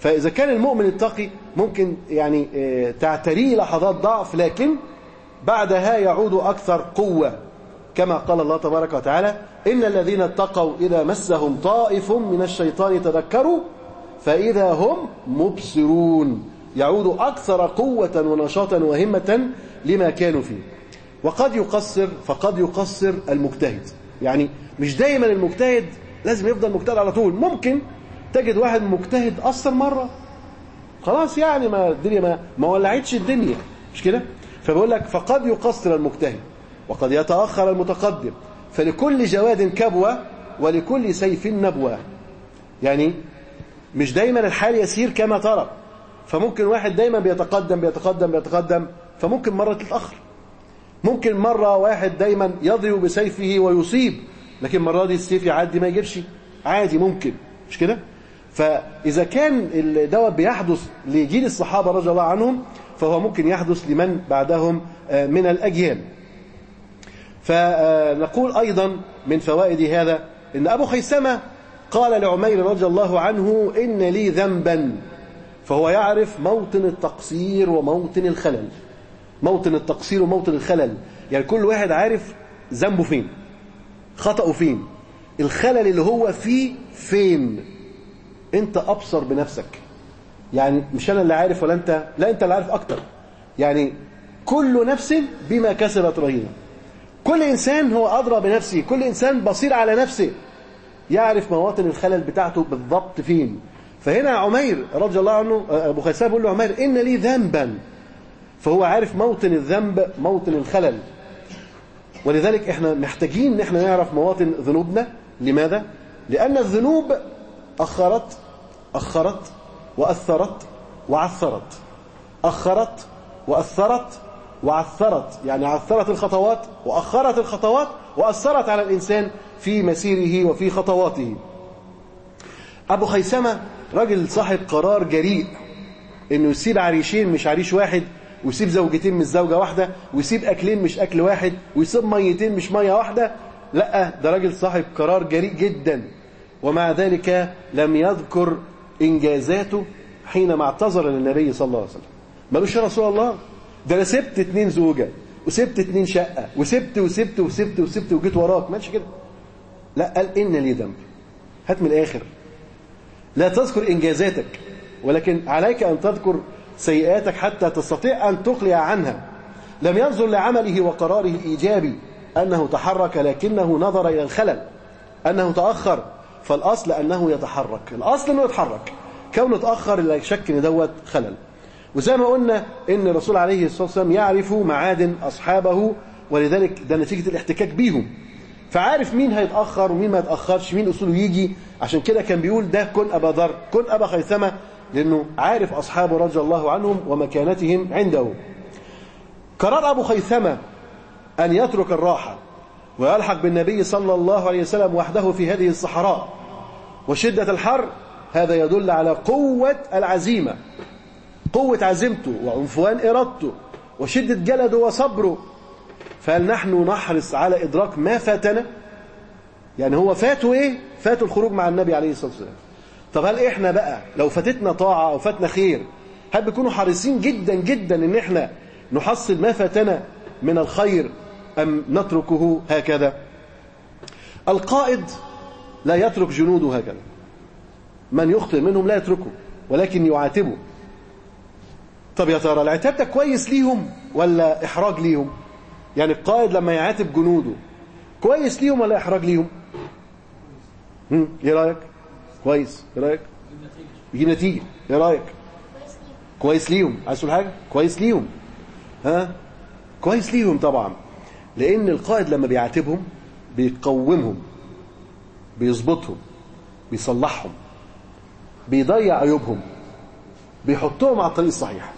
S2: فإذا كان المؤمن التقي ممكن يعني آه، تعتريه لحظات ضعف لكن بعدها يعود أكثر قوة كما قال الله تبارك وتعالى إن الذين اتقوا إذا مسهم طائف من الشيطان تذكروا فإذا هم مبصرون يعود أكثر قوة ونشاطا وهمة لما كانوا فيه وقد يقصر فقد يقصر المجتهد يعني مش دايما المجتهد لازم يفضل مجتهد على طول ممكن تجد واحد مجتهد قصر مرة خلاص يعني ما الدنيا ما, ما ولعتش الدنيا مش كده فبقول لك فقد يقصر المجتهد وقد يتأخر المتقدم فلكل جواد كبوة ولكل سيف نبوة يعني مش دايما الحال يسير كما ترى فممكن واحد دايما بيتقدم بيتقدم بيتقدم فممكن مرة تتأخر ممكن مرة واحد دايما يضرب بسيفه ويصيب لكن مرة دي السيف يعدي ما يجيبش عادي ممكن مش كده فإذا كان الدوت بيحدث لجيل الصحابة رضي الله عنهم فهو ممكن يحدث لمن بعدهم آه، من الأجيال فنقول أيضا من فوائد هذا إن أبو خيسمة قال لعمير رضي الله عنه إن لي ذنبا فهو يعرف موطن التقصير وموطن الخلل موطن التقصير وموطن الخلل يعني كل واحد عارف ذنبه فين خطأه فين الخلل اللي هو فيه فين انت ابصر بنفسك يعني مش انا اللي عارف ولا انت لا انت اللي عارف اكتر يعني كل نفس بما كسبت رهينه كل انسان هو ادرى بنفسه كل انسان بصير على نفسه يعرف مواطن الخلل بتاعته بالضبط فين فهنا عمير رضي الله عنه ابو خيسان بيقول له عمير ان لي ذنبا فهو عارف موطن الذنب موطن الخلل ولذلك احنا محتاجين ان احنا نعرف مواطن ذنوبنا لماذا لان الذنوب اخرت اخرت واثرت وعثرت اخرت واثرت وعثرت يعني عثرت الخطوات واخرت الخطوات واثرت على الانسان في مسيره وفي خطواته ابو خيسمه راجل صاحب قرار جريء انه يسيب عريشين مش عريش واحد ويسيب زوجتين مش زوجة واحدة ويسيب أكلين مش أكل واحد ويسيب ميتين مش مية واحدة لا ده راجل صاحب قرار جريء جدا ومع ذلك لم يذكر إنجازاته حينما اعتذر للنبي صلى الله عليه وسلم مالوش يا رسول الله ده أنا سبت اتنين زوجة وسبت اتنين شقة وسبت وسبت وسبت وسبت وجيت وراك ماشي كده لا قال إن لي ذنب هات من الآخر لا تذكر إنجازاتك ولكن عليك أن تذكر سيئاتك حتى تستطيع أن تقلع عنها لم ينظر لعمله وقراره الإيجابي أنه تحرك لكنه نظر إلى الخلل أنه تأخر فالأصل أنه يتحرك الأصل أنه يتحرك كونه تأخر لا شك أن دوت خلل وزي ما قلنا أن الرسول عليه الصلاة والسلام يعرف معادن أصحابه ولذلك ده نتيجة الاحتكاك بيهم فعارف مين هيتأخر ومين ما يتأخرش مين أصوله يجي عشان كده كان بيقول ده كن أبا ذر كن أبا خيثمة لأنه عارف أصحابه رضي الله عنهم ومكانتهم عنده قرار أبو خيثمة أن يترك الراحة ويلحق بالنبي صلى الله عليه وسلم وحده في هذه الصحراء وشدة الحر هذا يدل على قوة العزيمة قوة عزيمته وعنفوان إرادته وشدة جلده وصبره فهل نحن نحرص على إدراك ما فاتنا يعني هو فاته إيه فاته الخروج مع النبي عليه الصلاة والسلام طب هل إحنا بقى لو فاتتنا طاعة أو فاتنا خير هل بيكونوا حريصين جدا جدا إن إحنا نحصل ما فاتنا من الخير أم نتركه هكذا القائد لا يترك جنوده هكذا من يخطئ منهم لا يتركه ولكن يعاتبه طب يا ترى العتاب ده كويس ليهم ولا إحراج ليهم يعني القائد لما يعاتب جنوده كويس ليهم ولا إحراج ليهم هم، ايه رأيك كويس ايه رأيك يجيب نتيجة ايه رأيك كويس ليهم عايز تقول حاجة كويس ليهم ها كويس ليهم طبعا لأن القائد لما بيعاتبهم بيقومهم بيظبطهم بيصلحهم بيضيع عيوبهم بيحطهم على الطريق الصحيح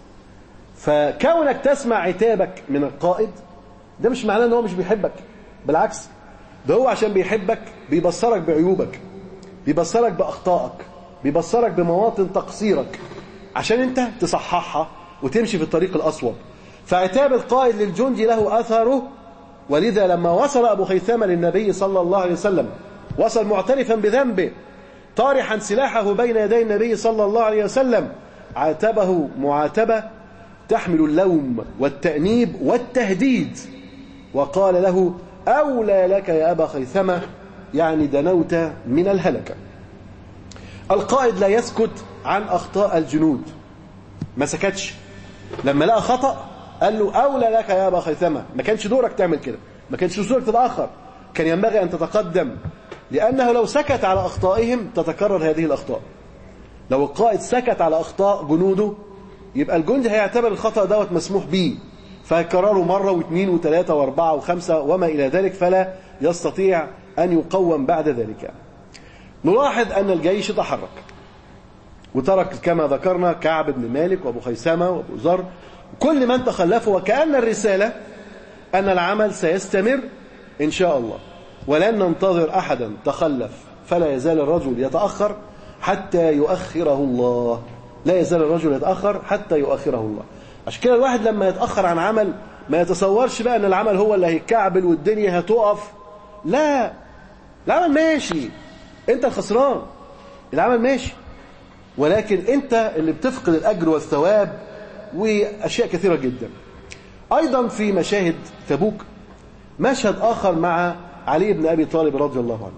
S2: فكونك تسمع عتابك من القائد ده مش معناه ان هو مش بيحبك بالعكس ده هو عشان بيحبك بيبصرك بعيوبك بيبصرك بأخطائك بيبصرك بمواطن تقصيرك عشان انت تصححها وتمشي في الطريق الأصوب فعتاب القائد للجندي له أثره ولذا لما وصل أبو خيثمة للنبي صلى الله عليه وسلم وصل معترفا بذنبه طارحا سلاحه بين يدي النبي صلى الله عليه وسلم عاتبه معاتبة تحمل اللوم والتأنيب والتهديد وقال له أولى لك يا أبا خيثمة يعني دنوت من الهلكة القائد لا يسكت عن أخطاء الجنود ما سكتش لما لقى خطأ قال له أولى لك يا أبا خيثمة ما كانش دورك تعمل كده ما كانش دورك تتأخر كان ينبغي أن تتقدم لأنه لو سكت على أخطائهم تتكرر هذه الأخطاء لو القائد سكت على أخطاء جنوده يبقى الجندي هيعتبر الخطأ دوت مسموح به فيكرره مرة واثنين وثلاثة واربعة وخمسة وما إلى ذلك فلا يستطيع أن يقوم بعد ذلك نلاحظ أن الجيش تحرك وترك كما ذكرنا كعب بن مالك وابو خيسمة وابو ذر كل من تخلفوا وكأن الرسالة أن العمل سيستمر إن شاء الله ولن ننتظر أحدا تخلف فلا يزال الرجل يتأخر حتى يؤخره الله لا يزال الرجل يتأخر حتى يؤخره الله عشان كده الواحد لما يتأخر عن عمل ما يتصورش بقى أن العمل هو اللي هيتكعبل والدنيا هتقف لا العمل ماشي أنت الخسران العمل ماشي ولكن أنت اللي بتفقد الأجر والثواب وأشياء كثيرة جدا أيضا في مشاهد تبوك مشهد آخر مع علي بن أبي طالب رضي الله عنه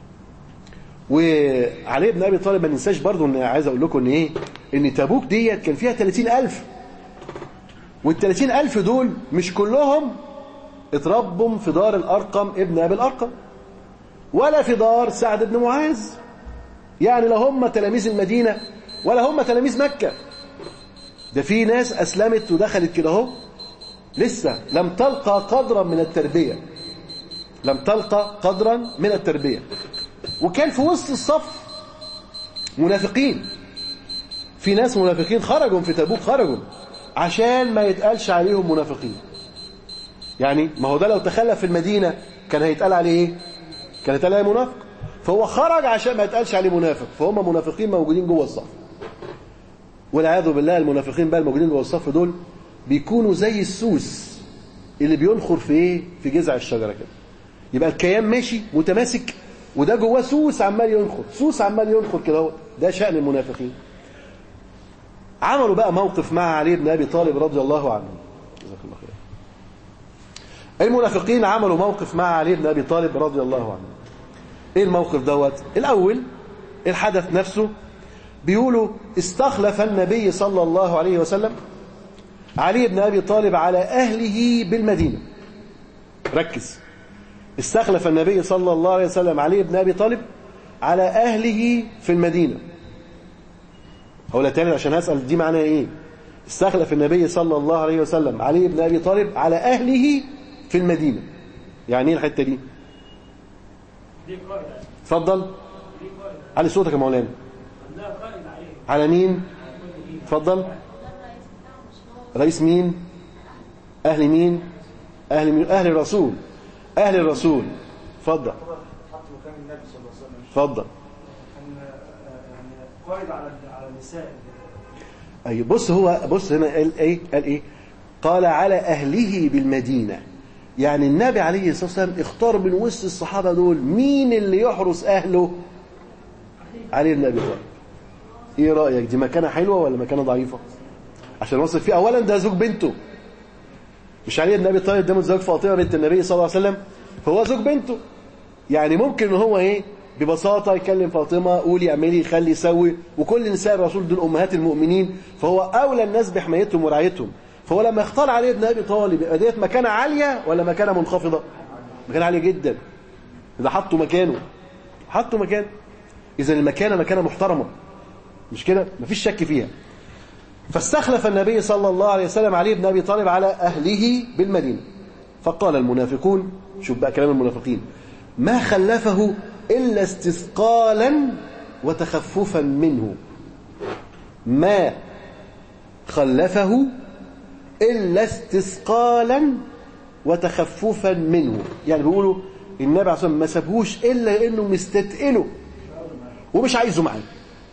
S2: وعلي بن أبي طالب ما ننساش برضه ان عايز أقول لكم إن إيه إن تبوك ديت كان فيها 30000 وال 30000 دول مش كلهم اتربوا في دار الأرقم ابن أبي الأرقم ولا في دار سعد بن معاذ يعني لا هم تلاميذ المدينة ولا هم تلاميذ مكة ده في ناس أسلمت ودخلت كده اهو لسه لم تلقى قدرا من التربية لم تلقى قدرا من التربية وكان في وسط الصف منافقين في ناس منافقين خرجوا في تبوك خرجوا عشان ما يتقالش عليهم منافقين يعني ما هو ده لو تخلف في المدينة كان هيتقال عليه ايه كان هيتقال عليه منافق فهو خرج عشان ما يتقالش عليه منافق فهم منافقين موجودين جوه الصف والعياذ بالله المنافقين بقى الموجودين جوه الصف دول بيكونوا زي السوس اللي بينخر في ايه في جذع الشجره كده يبقى الكيان ماشي متماسك وده جواه سوس عمال ينخر سوس عمال ينخر كده اهو ده شأن المنافقين عملوا بقى موقف مع علي بن ابي طالب رضي الله عنه جزاك الله خير المنافقين عملوا موقف مع علي بن ابي طالب رضي الله عنه ايه الموقف دوت الاول الحدث نفسه بيقولوا استخلف النبي صلى الله عليه وسلم علي بن ابي طالب على اهله بالمدينه ركز استخلف النبي صلى الله عليه وسلم علي بن ابي طالب على اهله في المدينه هقولها تاني عشان هسال دي معناها ايه استخلف النبي صلى الله عليه وسلم علي بن ابي طالب على اهله في المدينه يعني ايه الحته دي
S3: دي قائد
S2: اتفضل
S3: دي قائد
S2: علي صوتك يا مولانا
S3: عندها قائد عليه
S2: على مين اتفضل رئيس مين اهل مين اهل مين اهل الرسول اهل الرسول اتفضل
S4: حط مكان النبي صلى الله عليه وسلم
S2: اتفضل
S4: كان آه، يعني قائد على على النساء
S2: اي بص هو بص هنا قال ايه قال ايه قال على اهله بالمدينه يعني النبي عليه الصلاه والسلام اختار من وسط الصحابه دول مين اللي يحرس اهله علي بن ابي طالب ايه رايك دي مكانه حلوه ولا مكانه ضعيفه عشان وصل فيه اولا ده زوج بنته مش علي بن ابي طالب ده متزوج فاطمه بنت النبي صلى الله عليه وسلم فهو زوج بنته يعني ممكن ان هو ايه ببساطه يكلم فاطمه قولي اعملي خلي سوي وكل نساء الرسول دول امهات المؤمنين فهو اولى الناس بحمايتهم ورعايتهم فهو لما اختار علي بن ابي طالب يبقى ديت مكانه عاليه ولا مكانه منخفضه مكانه عاليه جدا اذا حطوا مكانه حطوا مكانه اذا المكانه مكانه محترمه مش كده مفيش شك فيها فاستخلف النبي صلى الله عليه وسلم علي بن ابي طالب على اهله بالمدينه فقال المنافقون شوف بقى كلام المنافقين ما خلفه الا استثقالا وتخففا منه ما خلفه الا استثقالا وتخففا منه يعني بيقولوا النبي عليه الصلاه والسلام ما سابهوش الا انه مستثقله ومش عايزه معاه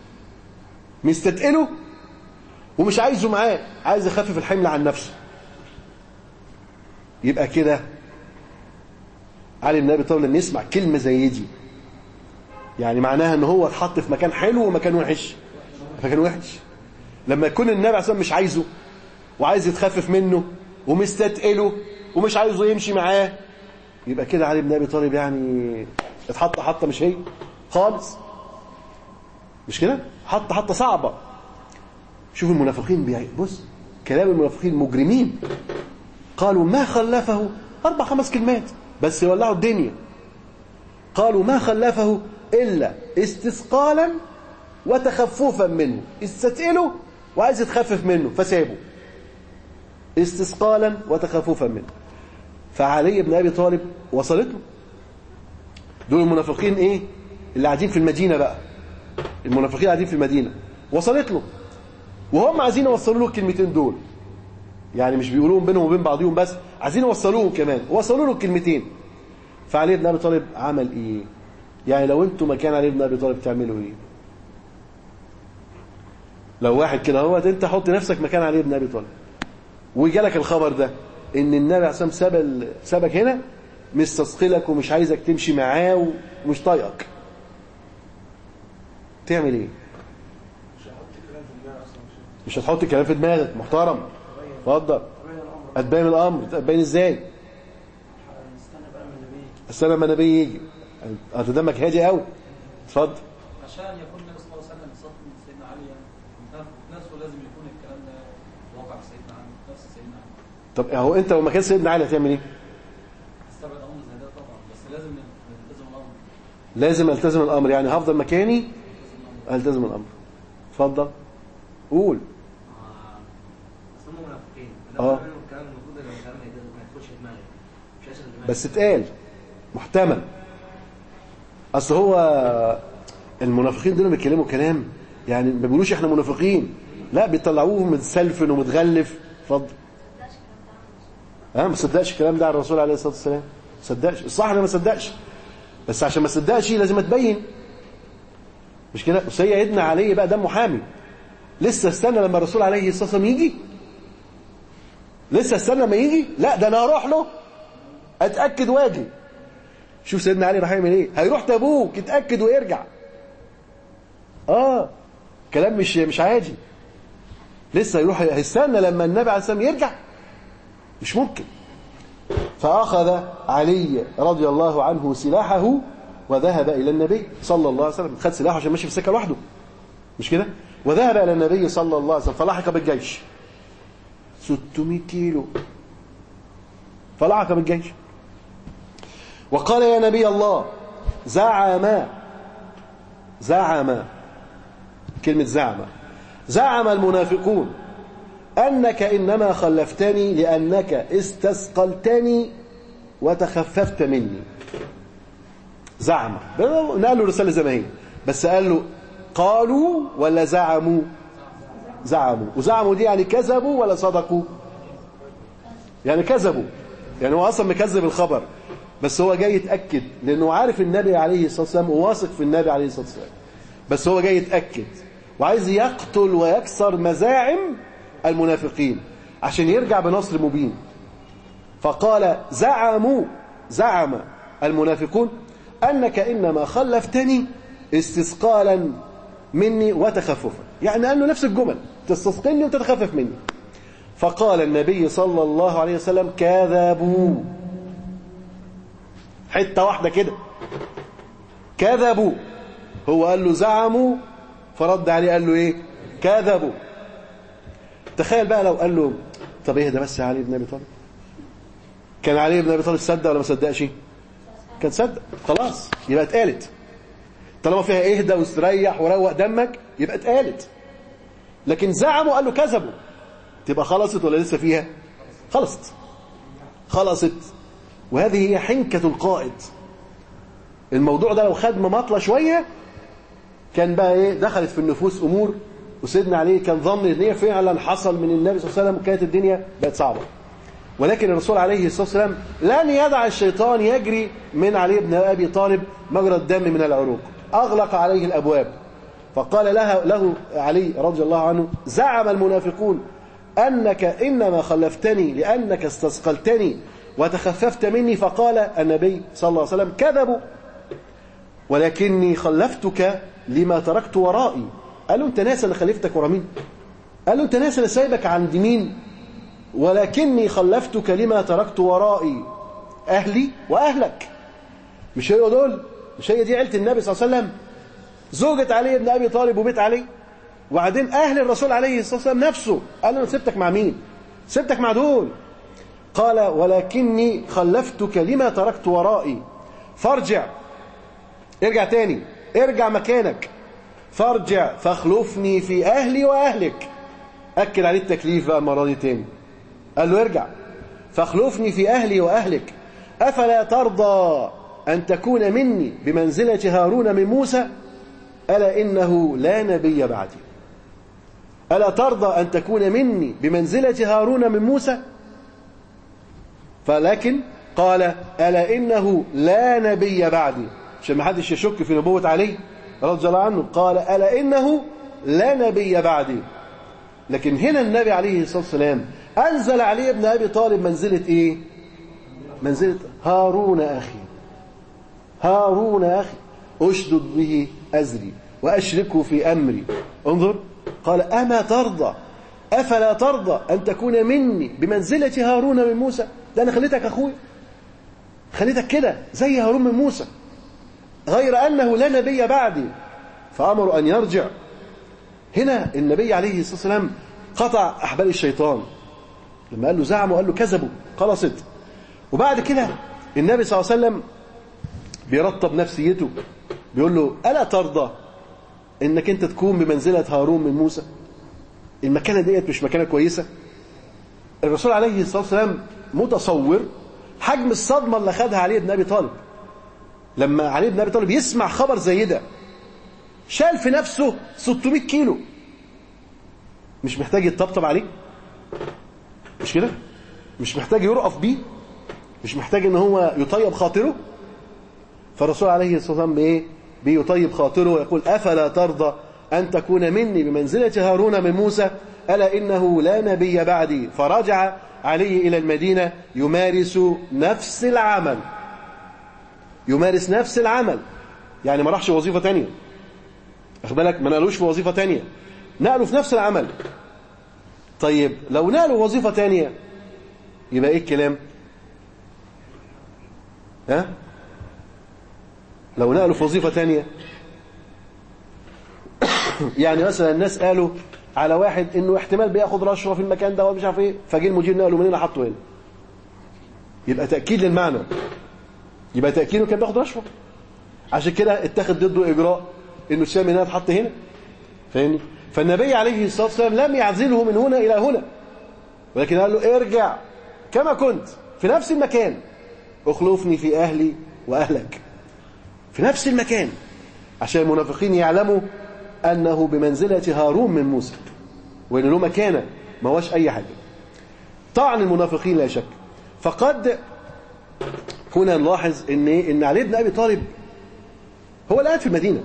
S2: مستثقله ومش عايزه معاه عايز يخفف الحمل عن نفسه يبقى كده علي بن ابي طالب لما يسمع كلمه زي دي يعني معناها ان هو اتحط في مكان حلو ومكان وحش مكان وحش لما يكون النبي عليه الصلاة والسلام مش عايزه وعايز يتخفف منه ومستتقله ومش عايزه يمشي معاه يبقى كده علي بن ابي طالب يعني اتحط حطه مش هي خالص مش كده حط حطه صعبه شوف المنافقين بيعي بص كلام المنافقين مجرمين قالوا ما خلفه اربع خمس كلمات بس يولعوا الدنيا قالوا ما خلفه الا استثقالا وتخففا منه استثقله وعايز يتخفف منه فسابه استثقالا وتخففا منه فعلي بن ابي طالب وصلت له دول المنافقين ايه اللي قاعدين في المدينه بقى المنافقين قاعدين في المدينه وصلت له وهم عايزين يوصلوا له الكلمتين دول يعني مش بيقولوهم بينهم وبين بعضهم بس عايزين يوصلوهم كمان وصلوا له الكلمتين فعلي بن ابي طالب عمل ايه يعني لو انتوا مكان علي بن ابي طالب تعملوا ايه لو واحد كده هو انت حط نفسك مكان علي بن ابي طالب وجالك الخبر ده ان النبي عليه الصلاه والسلام ساب ال- سابك هنا مستثقلك ومش عايزك تمشي معاه ومش طايقك تعمل ايه مش هتحط الكلام في دماغك محترم اتفضل هتبين الامر هتبين ازاي
S4: نستنى بقى من النبي
S2: استنى لما النبي يجي انت دمك هادي قوي اتفضل
S5: عشان يكون النبي صلى الله عليه وسلم صدق من سيدنا علي يعني وفي نفسه لازم يكون الكلام ده واقع في سيدنا علي نفس سيدنا علي
S2: طب هو انت لو مكان سيدنا علي هتعمل ايه
S5: استبعد امر زي ده طبعا بس لازم نلتزم الامر
S2: لازم التزم الامر يعني هفضل مكاني التزم الامر اتفضل قول
S6: اصل هم منافقين
S2: آه.
S6: لو منهم الكلام المفروض ان الكلام ده ما يدخلش دماغي مش هيشغل دماغي
S2: بس اتقال محتمل اصل هو المنافقين دول بيتكلموا كلام يعني ما بيقولوش احنا منافقين لا بيطلعوه متسلفن ومتغلف اتفضل ها ما صدقش الكلام ده على الرسول عليه الصلاه والسلام ما صدقش الصح انه ما صدقش بس عشان ما صدقش لازم تبين مش كده وسيدنا علي بقى ده محامي لسه استنى لما الرسول عليه الصلاه والسلام يجي لسه استنى لما يجي لا ده انا هروح له اتاكد واجي شوف سيدنا علي راح يعمل ايه هيروح تبوك يتاكد ويرجع اه كلام مش مش عادي لسه يروح هيستنى لما النبي عليه السلام يرجع مش ممكن فاخذ علي رضي الله عنه سلاحه وذهب الى النبي صلى الله عليه وسلم خد سلاحه عشان ماشي في السكه لوحده مش كده وذهب الى النبي صلى الله عليه وسلم فلحق بالجيش 600 كيلو فلحق بالجيش وقال يا نبي الله زعم زعم كلمة زعم زعم المنافقون أنك إنما خلفتني لأنك استثقلتني وتخففت مني زعم نقل له رسالة زي ما هي بس قال له قالوا ولا زعموا زعموا وزعموا دي يعني كذبوا ولا صدقوا يعني كذبوا يعني هو اصلا مكذب الخبر بس هو جاي يتاكد لانه عارف النبي عليه الصلاه والسلام وواثق في النبي عليه الصلاه والسلام بس هو جاي يتاكد وعايز يقتل ويكسر مزاعم المنافقين عشان يرجع بنصر مبين فقال زعموا زعم المنافقون انك انما خلفتني استثقالا مني وتخففا يعني قال له نفس الجمل تستثقلني وتتخفف مني فقال النبي صلى الله عليه وسلم كذبوا حته واحده كده كذبوا هو قال له زعموا فرد عليه قال له ايه كذبوا تخيل بقى لو قال له طب ايه ده بس يا علي بن ابي طالب كان علي بن ابي طالب صدق ولا ما صدقش كان صدق خلاص يبقى اتقالت طالما فيها اهدى واستريح وروق دمك يبقى اتقالت لكن زعموا قال له كذبوا تبقى خلصت ولا لسه فيها خلصت خلصت وهذه هي حنكة القائد الموضوع ده لو خد مماطلة شوية كان بقى ايه دخلت في النفوس امور وسيدنا عليه كان ظن ان هي فعلا حصل من النبي صلى الله عليه وسلم وكانت الدنيا بقت صعبه ولكن الرسول عليه الصلاه والسلام لن يدع الشيطان يجري من علي بن ابي طالب مجرى الدم من العروق اغلق عليه الابواب فقال لها له علي رضي الله عنه زعم المنافقون انك انما خلفتني لانك استثقلتني وتخففت مني فقال النبي صلى الله عليه وسلم كذبوا ولكني خلفتك لما تركت ورائي قال له انت ناس انا خلفتك ورا مين قال له انت ناس انا سايبك عند مين ولكني خلفتك لما تركت ورائي اهلي واهلك مش هي دول مش هي دي عيله النبي صلى الله عليه وسلم زوجة علي بن ابي طالب وبيت علي وبعدين اهل الرسول عليه الصلاه والسلام نفسه قال له انا سبتك مع مين سبتك مع دول قال ولكني خلفتك لما تركت ورائي فارجع ارجع تاني ارجع مكانك فارجع فاخلفني في اهلي واهلك اكد عليه التكليف بقى المره دي تاني قال له ارجع فاخلفني في اهلي واهلك افلا ترضى ان تكون مني بمنزله هارون من موسى الا انه لا نبي بعدي الا ترضى ان تكون مني بمنزله هارون من موسى فلكن قال الا انه لا نبي بعدي عشان ما حدش يشك في نبوه علي رضي الله عنه قال الا انه لا نبي بعدي لكن هنا النبي عليه الصلاة والسلام أنزل علي ابن أبي طالب منزلة إيه منزلة هارون أخي هارون أخي أشدد به أزري وأشركه في أمري انظر قال أما ترضى أفلا ترضى أن تكون مني بمنزلة هارون من موسى ده أنا خليتك أخوي خليتك كده زي هارون من موسى غير أنه لا نبي بعدي فأمر أن يرجع هنا النبي عليه الصلاة والسلام قطع أحبال الشيطان لما قال له زعموا قال له كذبوا خلصت وبعد كده النبي صلى الله عليه وسلم بيرطب نفسيته بيقول له ألا ترضى إنك أنت تكون بمنزلة هارون من موسى المكانة ديت مش مكانة كويسة الرسول عليه الصلاة والسلام متصور حجم الصدمة اللي خدها علي بن أبي طالب لما علي بن أبي طالب يسمع خبر زي ده شال في نفسه 600 كيلو مش محتاج يتطبطب عليه مش كده مش محتاج يرقف بيه مش محتاج ان هو يطيب خاطره فالرسول عليه الصلاه والسلام بايه بيطيب خاطره ويقول افلا ترضى ان تكون مني بمنزله هارون من موسى الا انه لا نبي بعدي فرجع علي الى المدينه يمارس نفس العمل يمارس نفس العمل يعني ما راحش وظيفه ثانيه واخد بالك ما نقلوش في وظيفه ثانيه نقلوا في نفس العمل طيب لو نقلوا وظيفه ثانيه يبقى ايه الكلام ها لو نقلوا في وظيفه ثانيه يعني مثلا الناس قالوا على واحد انه احتمال بياخد رشوه في المكان ده ومش عارف ايه فجه المدير نقله من هنا حطه هنا يبقى تاكيد للمعنى يبقى تاكيده كان بياخد رشوه عشان كده اتخذ ضده اجراء انه الشام من هنا اتحط هنا فاهمني فالنبي عليه الصلاه والسلام لم يعزله من هنا الى هنا ولكن قال له ارجع كما كنت في نفس المكان اخلفني في اهلي واهلك في نفس المكان عشان المنافقين يعلموا انه بمنزله هارون من موسى وان له مكانه ما هوش اي حاجه طعن المنافقين لا شك فقد هنا نلاحظ ان ان علي بن ابي طالب هو الان في المدينه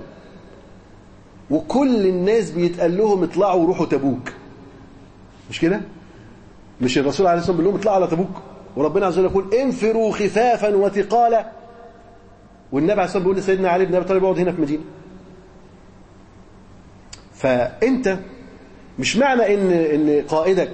S2: وكل الناس بيتقال لهم اطلعوا وروحوا تبوك مش كده مش الرسول عليه الصلاه والسلام بيقول لهم اطلعوا على تبوك وربنا عز وجل يقول انفروا خفافا وثقالا والنبي عليه الصلاه والسلام بيقول لسيدنا علي بن ابي طالب اقعد هنا في مدينه فانت مش معنى ان ان قائدك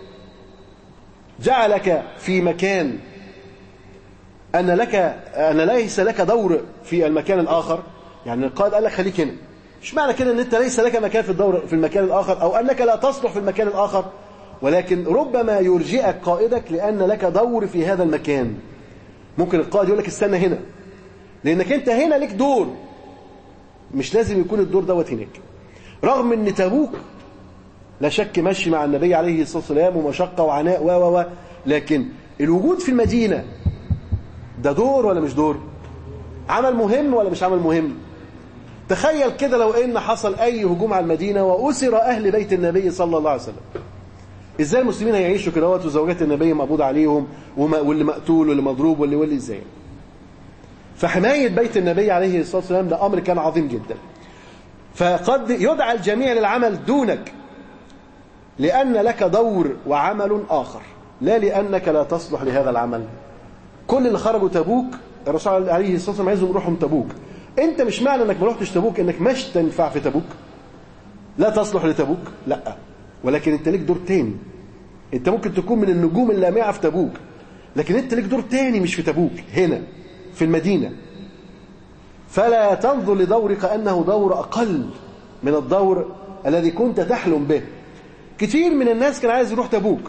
S2: جعلك في مكان ان لك ان ليس لك دور في المكان الاخر يعني القائد قال لك خليك هنا مش معنى كده ان انت ليس لك مكان في الدور في المكان الاخر او انك لا تصلح في المكان الاخر ولكن ربما يرجئك قائدك لان لك دور في هذا المكان ممكن القائد يقول لك استنى هنا لانك انت هنا لك دور مش لازم يكون الدور دوت هناك رغم ان تبوك لا شك ماشي مع النبي عليه الصلاه والسلام ومشقه وعناء و و و لكن الوجود في المدينه ده دور ولا مش دور عمل مهم ولا مش عمل مهم تخيل كده لو ان حصل اي هجوم على المدينه واسر اهل بيت النبي صلى الله عليه وسلم ازاي المسلمين هيعيشوا كده وزوجات النبي مقبوض عليهم واللي مقتول واللي مضروب واللي واللي ازاي فحمايه بيت النبي عليه الصلاه والسلام ده امر كان عظيم جدا فقد يدعى الجميع للعمل دونك لان لك دور وعمل اخر لا لانك لا تصلح لهذا العمل كل اللي خرجوا تبوك الرسول عليه الصلاه والسلام عايزهم يروحوا تبوك انت مش معنى انك ما رحتش تبوك انك مش تنفع في تبوك لا تصلح لتبوك لا ولكن انت ليك دور تاني انت ممكن تكون من النجوم اللامعه في تبوك لكن انت ليك دور تاني مش في تبوك هنا في المدينه فلا تنظر لدورك انه دور اقل من الدور الذي كنت تحلم به كتير من الناس كان عايز يروح تبوك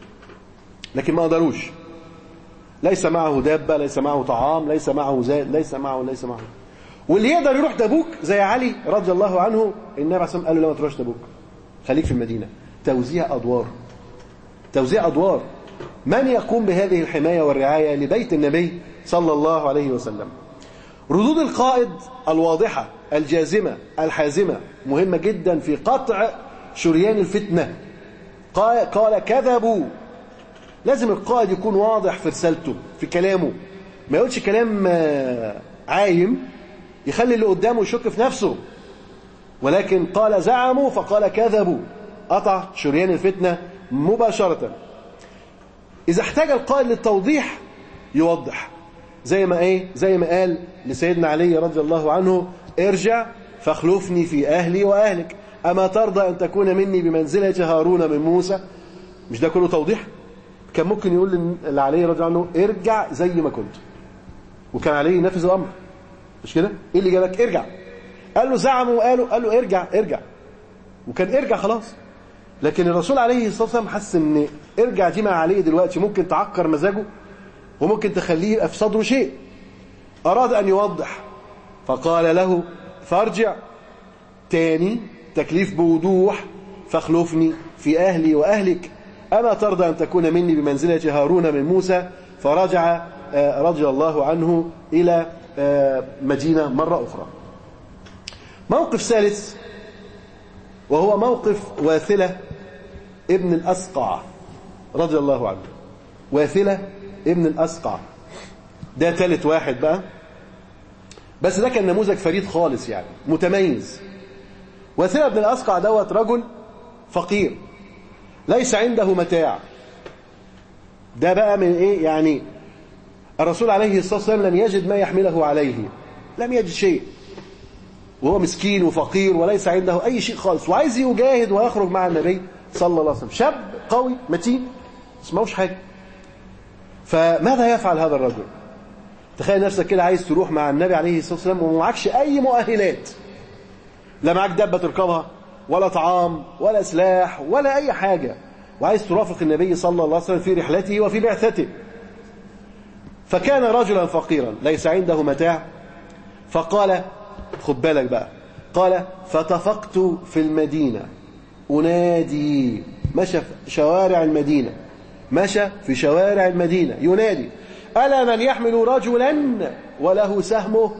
S2: لكن ما قدروش ليس معه دابه ليس معه طعام ليس معه زاد ليس معه ليس معه واللي يقدر يروح تبوك زي علي رضي الله عنه النبي عليه الصلاه والسلام قال له لا ما تروحش تبوك خليك في المدينه توزيع ادوار توزيع ادوار من يقوم بهذه الحمايه والرعايه لبيت النبي صلى الله عليه وسلم ردود القائد الواضحه الجازمه الحازمه مهمه جدا في قطع شريان الفتنه قال, قال كذبوا لازم القائد يكون واضح في رسالته في كلامه ما يقولش كلام آه، عايم يخلي اللي قدامه يشك في نفسه ولكن قال زعموا فقال كذبوا قطع شريان الفتنة مباشرة إذا احتاج القائد للتوضيح يوضح زي ما ايه زي ما قال لسيدنا علي رضي الله عنه ارجع فاخلفني في أهلي وأهلك أما ترضى أن تكون مني بمنزلة هارون من موسى مش ده كله توضيح كان ممكن يقول لعلي رضي الله عنه ارجع زي ما كنت وكان علي ينفذ الأمر مش كده ايه اللي جابك ارجع قال له زعموا وقالوا قال له ارجع ارجع وكان ارجع خلاص لكن الرسول عليه الصلاه والسلام حس ان ارجع دي مع علي دلوقتي ممكن تعكر مزاجه وممكن تخليه يبقى في صدره شيء اراد ان يوضح فقال له فارجع تاني تكليف بوضوح فاخلفني في اهلي واهلك اما ترضى ان تكون مني بمنزله هارون من موسى فرجع آه، رضي الله عنه الى آه، مدينه مره اخرى موقف ثالث وهو موقف واثلة ابن الأسقع رضي الله عنه واثلة ابن الأسقع ده ثالث واحد بقى بس ده كان نموذج فريد خالص يعني متميز واثلة ابن الأسقع دوت رجل فقير ليس عنده متاع ده بقى من ايه يعني الرسول عليه الصلاة والسلام لم يجد ما يحمله عليه لم يجد شيء وهو مسكين وفقير وليس عنده أي شيء خالص وعايز يجاهد ويخرج مع النبي صلى الله عليه وسلم شاب قوي متين اسمعوش حاجة فماذا يفعل هذا الرجل تخيل نفسك كده عايز تروح مع النبي عليه الصلاة والسلام وما معكش أي مؤهلات لا معاك دبة تركبها ولا طعام ولا سلاح ولا أي حاجة وعايز ترافق النبي صلى الله عليه وسلم في رحلته وفي بعثته فكان رجلا فقيرا ليس عنده متاع فقال خد بالك بقى قال فتفقت في المدينة أنادي مشى في شوارع المدينة مشى في شوارع المدينة ينادي ألا من يحمل رجلا وله سهمه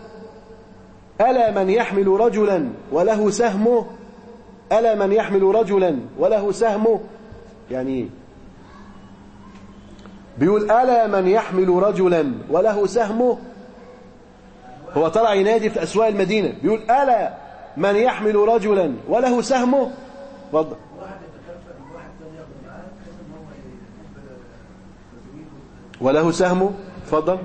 S2: ألا من يحمل رجلا وله سهمه ألا من يحمل رجلا وله سهمه يعني ايه بيقول ألا من يحمل رجلا وله سهمه هو طلع ينادي في أسواق المدينة بيقول ألا من يحمل رجلا وله سهمه اتفضل وله سهمه اتفضل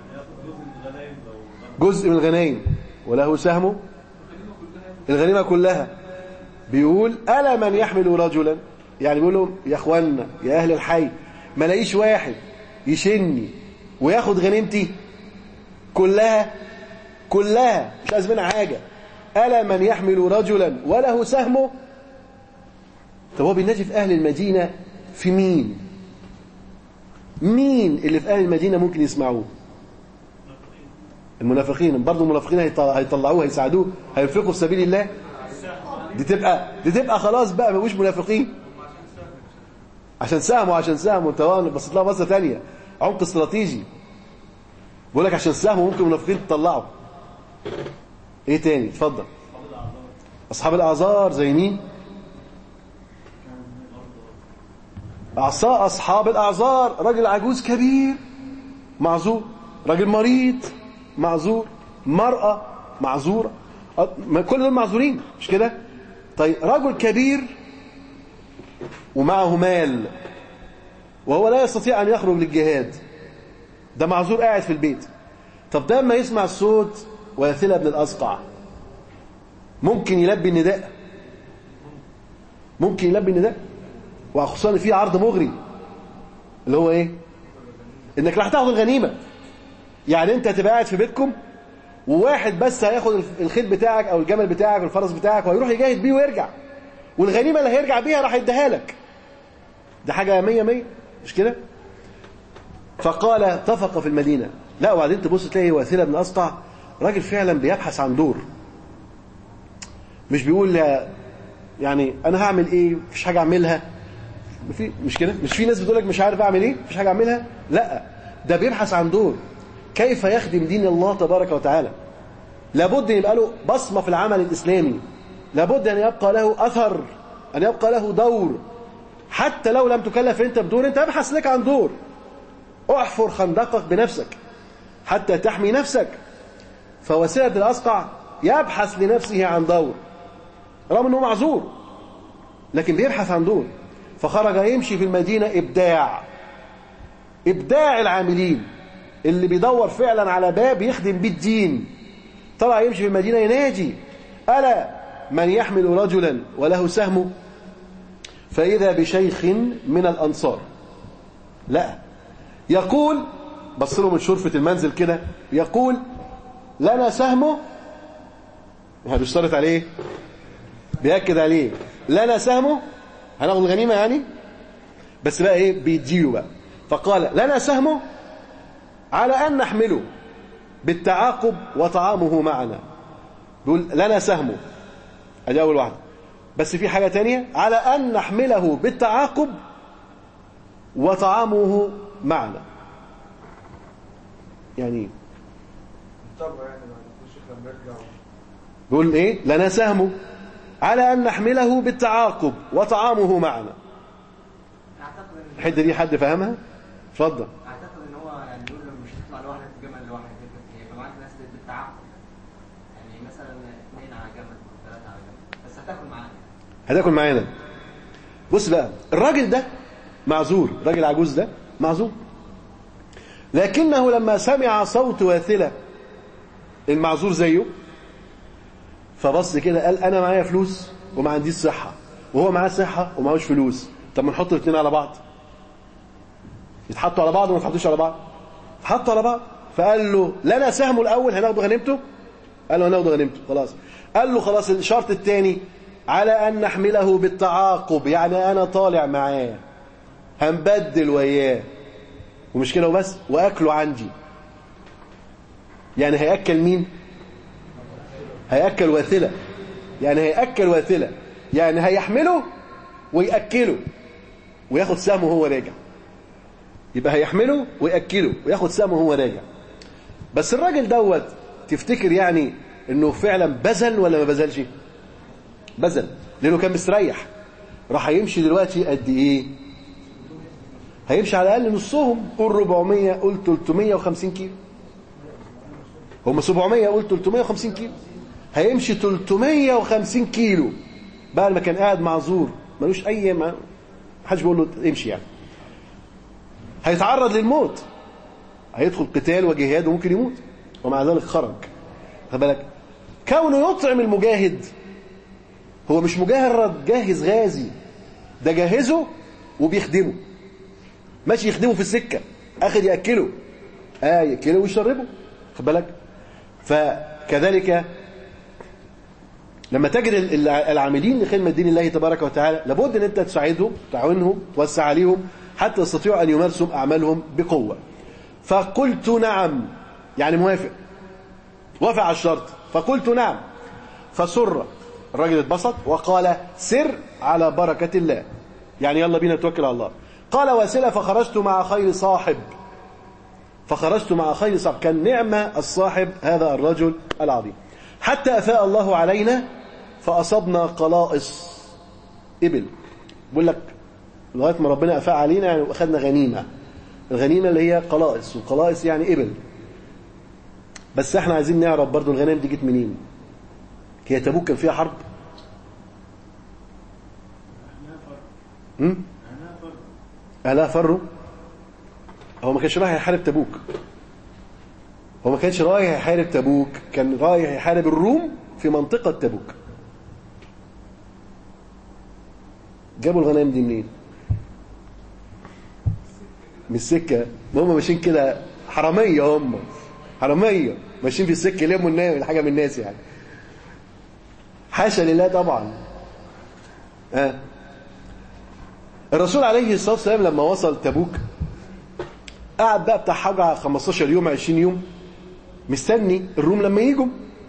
S2: جزء من الغنائم وله سهمه الغنيمة كلها بيقول ألا من يحمل رجلا يعني بيقول لهم يا اخوانا يا أهل الحي ما لاقيش واحد يشني وياخد غنيمتي كلها كلها مش عايز منها حاجة ألا من يحمل رجلا وله سهمه طب هو بينادي في أهل المدينة في مين مين اللي في أهل المدينة ممكن يسمعوه المنافقين برضه المنافقين هيطلعوه هيساعدوه هينفقوا في سبيل الله دي تبقى دي تبقى خلاص بقى مش منافقين عشان سهموا عشان سهموا انت بس تطلعوا بصه ثانيه عمق استراتيجي بقول لك عشان سهموا ممكن المنافقين تطلعوا ايه تاني اتفضل اصحاب الاعذار زي مين اصحاب الاعذار راجل عجوز كبير معذور راجل مريض معذور مرأة معذورة كل دول معذورين مش كده طيب رجل كبير ومعه مال وهو لا يستطيع أن يخرج للجهاد ده معذور قاعد في البيت طب ده لما يسمع الصوت واثلة بن الأسقع ممكن يلبي النداء ممكن يلبي النداء وخصوصا إن في عرض مغري اللي هو ايه انك راح تاخد الغنيمة يعني انت هتبقى قاعد في بيتكم وواحد بس هياخد الخيل بتاعك او الجمل بتاعك والفرس بتاعك وهيروح يجاهد بيه ويرجع والغنيمة اللي هيرجع بيها راح يديها لك ده حاجة مية مية مش كده فقال اتفق في المدينة لا وبعدين تبص تلاقي واثلة بن أسقع راجل فعلا بيبحث عن دور مش بيقول لا- يعني انا هعمل ايه مفيش حاجه اعملها في مش كده مش في ناس بتقول لك مش عارف اعمل ايه مفيش حاجه اعملها لا ده بيبحث عن دور كيف يخدم دين الله تبارك وتعالى لابد ان يبقى له بصمه في العمل الاسلامي لابد ان يبقى له اثر ان يبقى له دور حتى لو لم تكلف انت بدور انت ابحث لك عن دور احفر خندقك بنفسك حتى تحمي نفسك فوسيله الاسقع يبحث لنفسه عن دور رغم انه معذور لكن بيبحث عن دور فخرج يمشي في المدينة إبداع إبداع العاملين اللي بيدور فعلا على باب يخدم بيه الدين طلع يمشي في المدينة يناجي ألا من يحمل رجلا وله سهم فإذا بشيخ من الأنصار لا يقول بص له من شرفة المنزل كده يقول لنا سهمه يعني بيشترط عليه بيأكد عليه لنا سهمه هناخد الغنيمة يعني بس بقى ايه بيديه بقى فقال لنا سهمه على أن نحمله بالتعاقب وطعامه معنا بيقول لنا سهمه ادي أول واحدة بس في حاجة تانية على أن نحمله بالتعاقب وطعامه معنا يعني إيه؟
S4: طبعا يعني بعد الشيخ لما يرجع
S2: بيقول ايه لنا سهمه على أن نحمله بالتعاقب وطعامه معنا
S6: اعتقد ان
S2: الحته دي حد فاهمها اتفضل
S6: اعتقد ان هو يعني يقول له مش هتطلع لوحدك الجمل لوحدك يبقى معاك ناس بالتعاقد يعني مثلا اثنين على جمل ثلاثه على جمل بس هتاكل معانا
S2: هتاكل معانا بص بقى الراجل ده معذور الراجل العجوز ده معذور لكنه لما سمع صوت واثلة المعذور زيه فبص كده قال انا معايا فلوس وما عنديش صحة وهو معاه صحة ومعهوش فلوس طب ما نحط الاثنين على بعض يتحطوا على بعض وما يتحطوش على بعض حطوا على بعض فقال له لنا سهمه الاول هناخده غنيمته قال له هناخده غنيمته خلاص قال له خلاص الشرط الثاني على ان نحمله بالتعاقب يعني انا طالع معاه هنبدل وياه ومش كده وبس واكله عندي يعني هياكل مين هياكل واثله يعني هياكل واثله يعني هيحمله وياكله وياخد سهمه وهو راجع يبقى هيحمله وياكله وياخد سهمه وهو راجع بس الراجل دوت تفتكر يعني انه فعلا بذل ولا ما بذلش بذل لانه كان مستريح راح هيمشي دلوقتي قد ايه هيمشي على الاقل نصهم قول 400 قول 350 كيلو هم 700 قول 350 كيلو هيمشي 350 كيلو بعد ما كان قاعد معذور ملوش اي ما حدش بيقول له امشي يعني هيتعرض للموت هيدخل قتال وجهاد وممكن يموت ومع ذلك خرج خد بالك كونه يطعم المجاهد هو مش مجرد جاهز غازي ده جهزه وبيخدمه ماشي يخدمه في السكة اخد يأكله اه يأكله ويشربه خد بالك فكذلك لما تجد ال- العاملين لخدمة دين الله تبارك وتعالى لابد ان انت تساعدهم تعاونهم توسع عليهم حتى يستطيعوا ان يمارسوا اعمالهم بقوة فقلت نعم يعني موافق وافق على الشرط فقلت نعم فسر الراجل اتبسط وقال سر على بركة الله يعني يلا بينا نتوكل على الله قال واسلة فخرجت مع خير صاحب فخرجت مع خير صاحب كان نعمة الصاحب هذا الرجل العظيم حتى أفاء الله علينا فأصبنا قلائص إبل بقول لك لغاية ما ربنا أفاء علينا يعني أخذنا غنيمة الغنيمة اللي هي قلائص والقلائص يعني إبل بس احنا عايزين نعرف برضو الغنائم دي جت منين هي تبوك كان فيها حرب هم؟ أهلها فروا هو ما كانش رايح يحارب تبوك هو ما كانش رايح يحارب تبوك كان رايح يحارب الروم في منطقة تبوك جابوا الغنائم دي منين من السكة ما هم ماشيين كده حرامية هم حرامية ماشيين في السكة يلموا النا- الحاجة من الناس يعني حاشا لله طبعا آه. الرسول عليه الصلاة والسلام لما وصل تبوك قعد بقى بتاع حاجة 15 يوم 20 يوم مستني الروم لما يجوا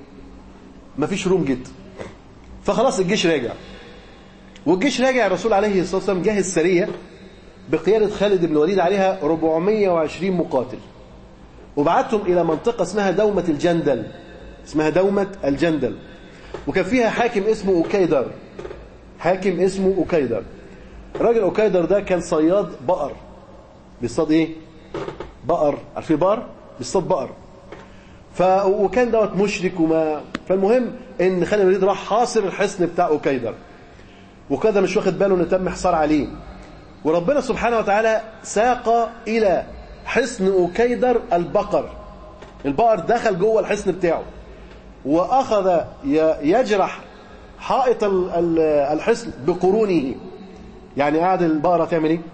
S2: مفيش روم جت فخلاص الجيش راجع والجيش راجع الرسول عليه الصلاة والسلام جهز سرية بقيادة خالد بن الوليد عليها 420 مقاتل وبعتهم إلى منطقة اسمها دومة الجندل اسمها دومة الجندل وكان فيها حاكم اسمه أكيدر حاكم اسمه أكيدر راجل أكيدر ده كان صياد بقر بيصطاد ايه بقر عارفين بقر بيصطاد بقر ف وكان دوت مشرك وما فالمهم ان خالد بن الوليد راح حاصر الحصن بتاع أكيدر وكده مش واخد باله ان تم حصار عليه وربنا سبحانه وتعالى ساق الى حصن أكيدر البقر البقر دخل جوه الحصن بتاعه واخذ ي- يجرح حائط ال- ال- الحصن بقرونه يعني قاعد البقره تعمل ايه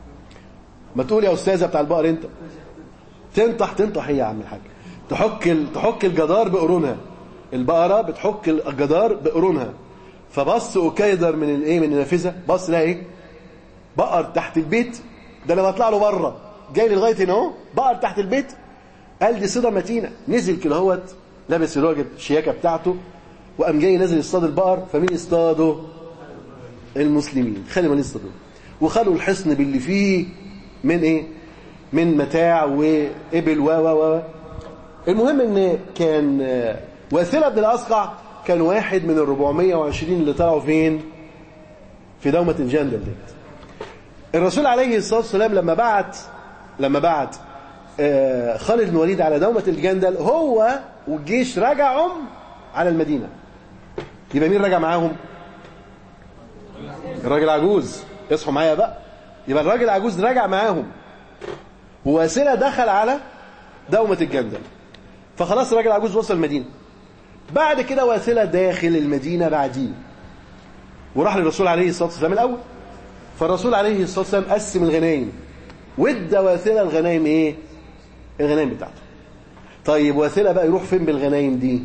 S2: ما تقول يا استاذه بتاع البقر انت تنطح تنطح هي يا عم الحاج تحك ال- تحك الجدار بقرونها البقره بتحك الجدار بقرونها فبص أكيدر من الايه من النافذه بص لها ايه بقر تحت البيت ده انا بطلع له بره جاي لي لغايه هنا اهو بقر تحت البيت قال دي صيده متينه نزل كده اهوت لابس الراجل الشياكه بتاعته وقام جاي نازل يصطاد البقر فمين اصطاده المسلمين خلي من يصطادوه وخلوا الحصن باللي فيه من ايه من متاع وابل و و و المهم ان كان آه، واثلة بن الاسقع كان واحد من ال 420 اللي طلعوا فين في دومة الجندل ديت الرسول عليه الصلاة والسلام لما بعت لما بعت آه، خالد بن الوليد على دومة الجندل هو والجيش رجعهم على المدينة يبقى مين رجع معاهم الراجل عجوز اصحوا معايا بقى يبقى الراجل العجوز رجع معاهم وواسلة دخل على دومة الجندل فخلاص الراجل العجوز وصل المدينة بعد كده واسلة داخل المدينة بعدين وراح للرسول عليه الصلاة والسلام الأول فالرسول عليه الصلاة والسلام قسم الغنايم وادى واثلة الغنايم ايه الغنايم بتاعته طيب واثلة بقى يروح فين بالغنايم دي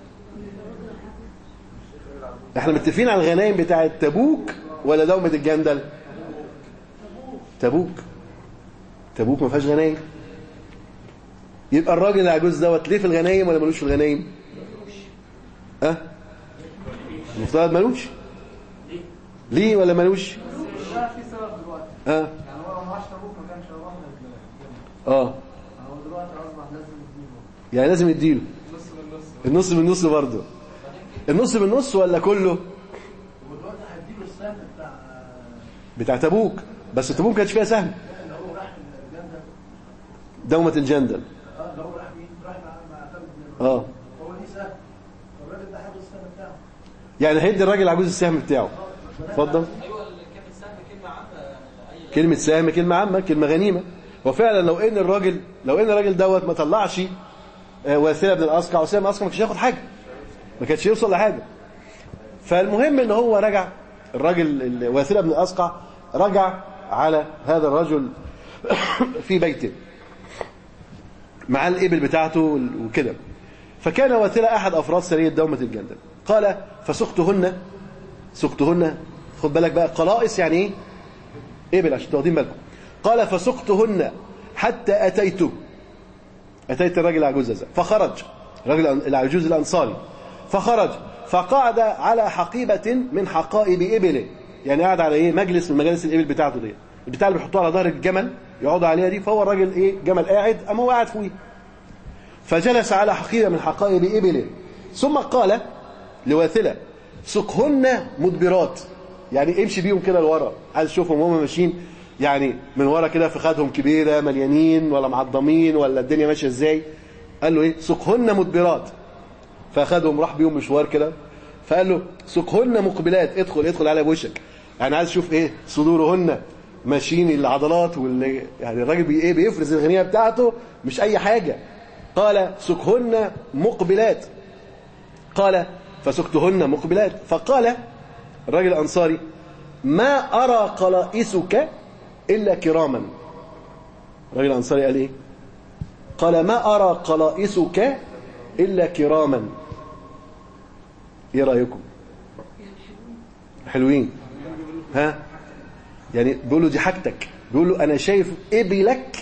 S2: احنا متفقين على الغنايم بتاعه تبوك ولا دومة الجندل تبوك تبوك ما فيهاش غنايم يبقى الراجل العجوز دوت ليه في الغنايم ولا ملوش في الغنايم ها أه؟ المفترض ملوش ليه ولا ملوش
S4: لا في سبب دلوقتي
S2: ها أه؟
S4: يعني هو لو معاش تبوك ما كانش هيروح للجنة.
S2: اه
S4: هو دلوقتي اصبح لازم يديله
S2: يعني لازم يديله النص بالنص برضه النص بالنص ولا كله
S4: ودلوقتي هيديله السهم بتاع
S2: بتاع تبوك بس تبوك ما كانش فيها سهم
S4: اللي هو راح الجنة
S2: دومة الجندل
S4: اه اللي هو راح مين؟ راح مع مع خالد بن
S2: اه
S4: الوليد. هو ليه سهم الراجل ده هياخد السهم بتاعه
S2: يعني هيدي الراجل العجوز السهم بتاعه اتفضل
S5: ايوه كلمه سهم كلمه عامه يعني اي
S2: كلمة سهم كلمة عامة كلمة غنيمة وفعلا لو ان الراجل لو ان الراجل دوت ما طلعش آه، واثلة بن الاسقع واثلة بن الاسقع ما كانش ياخد حاجة ما كانش يوصل لحاجة فالمهم ان هو رجع الراجل ال- واثلة بن الاسقع رجع على هذا الرجل في بيته مع الإبل بتاعته وكده فكان واثلة أحد أفراد سرية دومة الجندل قال فسقتهن سقتهن خد بالك بقى قلائص يعني ايه إبل عشان تاخدين بالكم قال فسقتهن حتى أتيت أتيت الرجل العجوز هذا فخرج الرجل العجوز الأنصاري فخرج فقعد على حقيبة من حقائب إبله يعني قاعد على إيه مجلس من مجالس الإبل بتاعته دي البتاع اللي بيحطوه على ظهر الجمل يقعدوا عليها دي فهو الراجل إيه جمل قاعد أما هو قاعد فوقيه فجلس على حقيبة من حقائب إبله ثم قال لواثلة سقهن مدبرات يعني امشي بيهم كده لورا عايز اشوفهم وهم ماشيين يعني من ورا كده في خدهم كبيره مليانين ولا معضمين ولا الدنيا ماشيه ازاي قال له ايه سقهن مدبرات فاخدهم راح بيهم مشوار كده فقال له سقهن مقبلات ادخل ادخل على بوشك يعني عايز اشوف ايه صدورهن ماشيين العضلات واللي يعني الراجل بي ايه بيفرز الغنيه بتاعته مش اي حاجه قال سكهن مقبلات قال فسكتهن مقبلات فقال الراجل الأنصاري ما أرى قلائسك إلا كراما الراجل الأنصاري قال إيه قال ما أرى قلائسك إلا كراما إيه رأيكم حلوين ها يعني بيقولوا دي حاجتك بيقولوا أنا شايف إبلك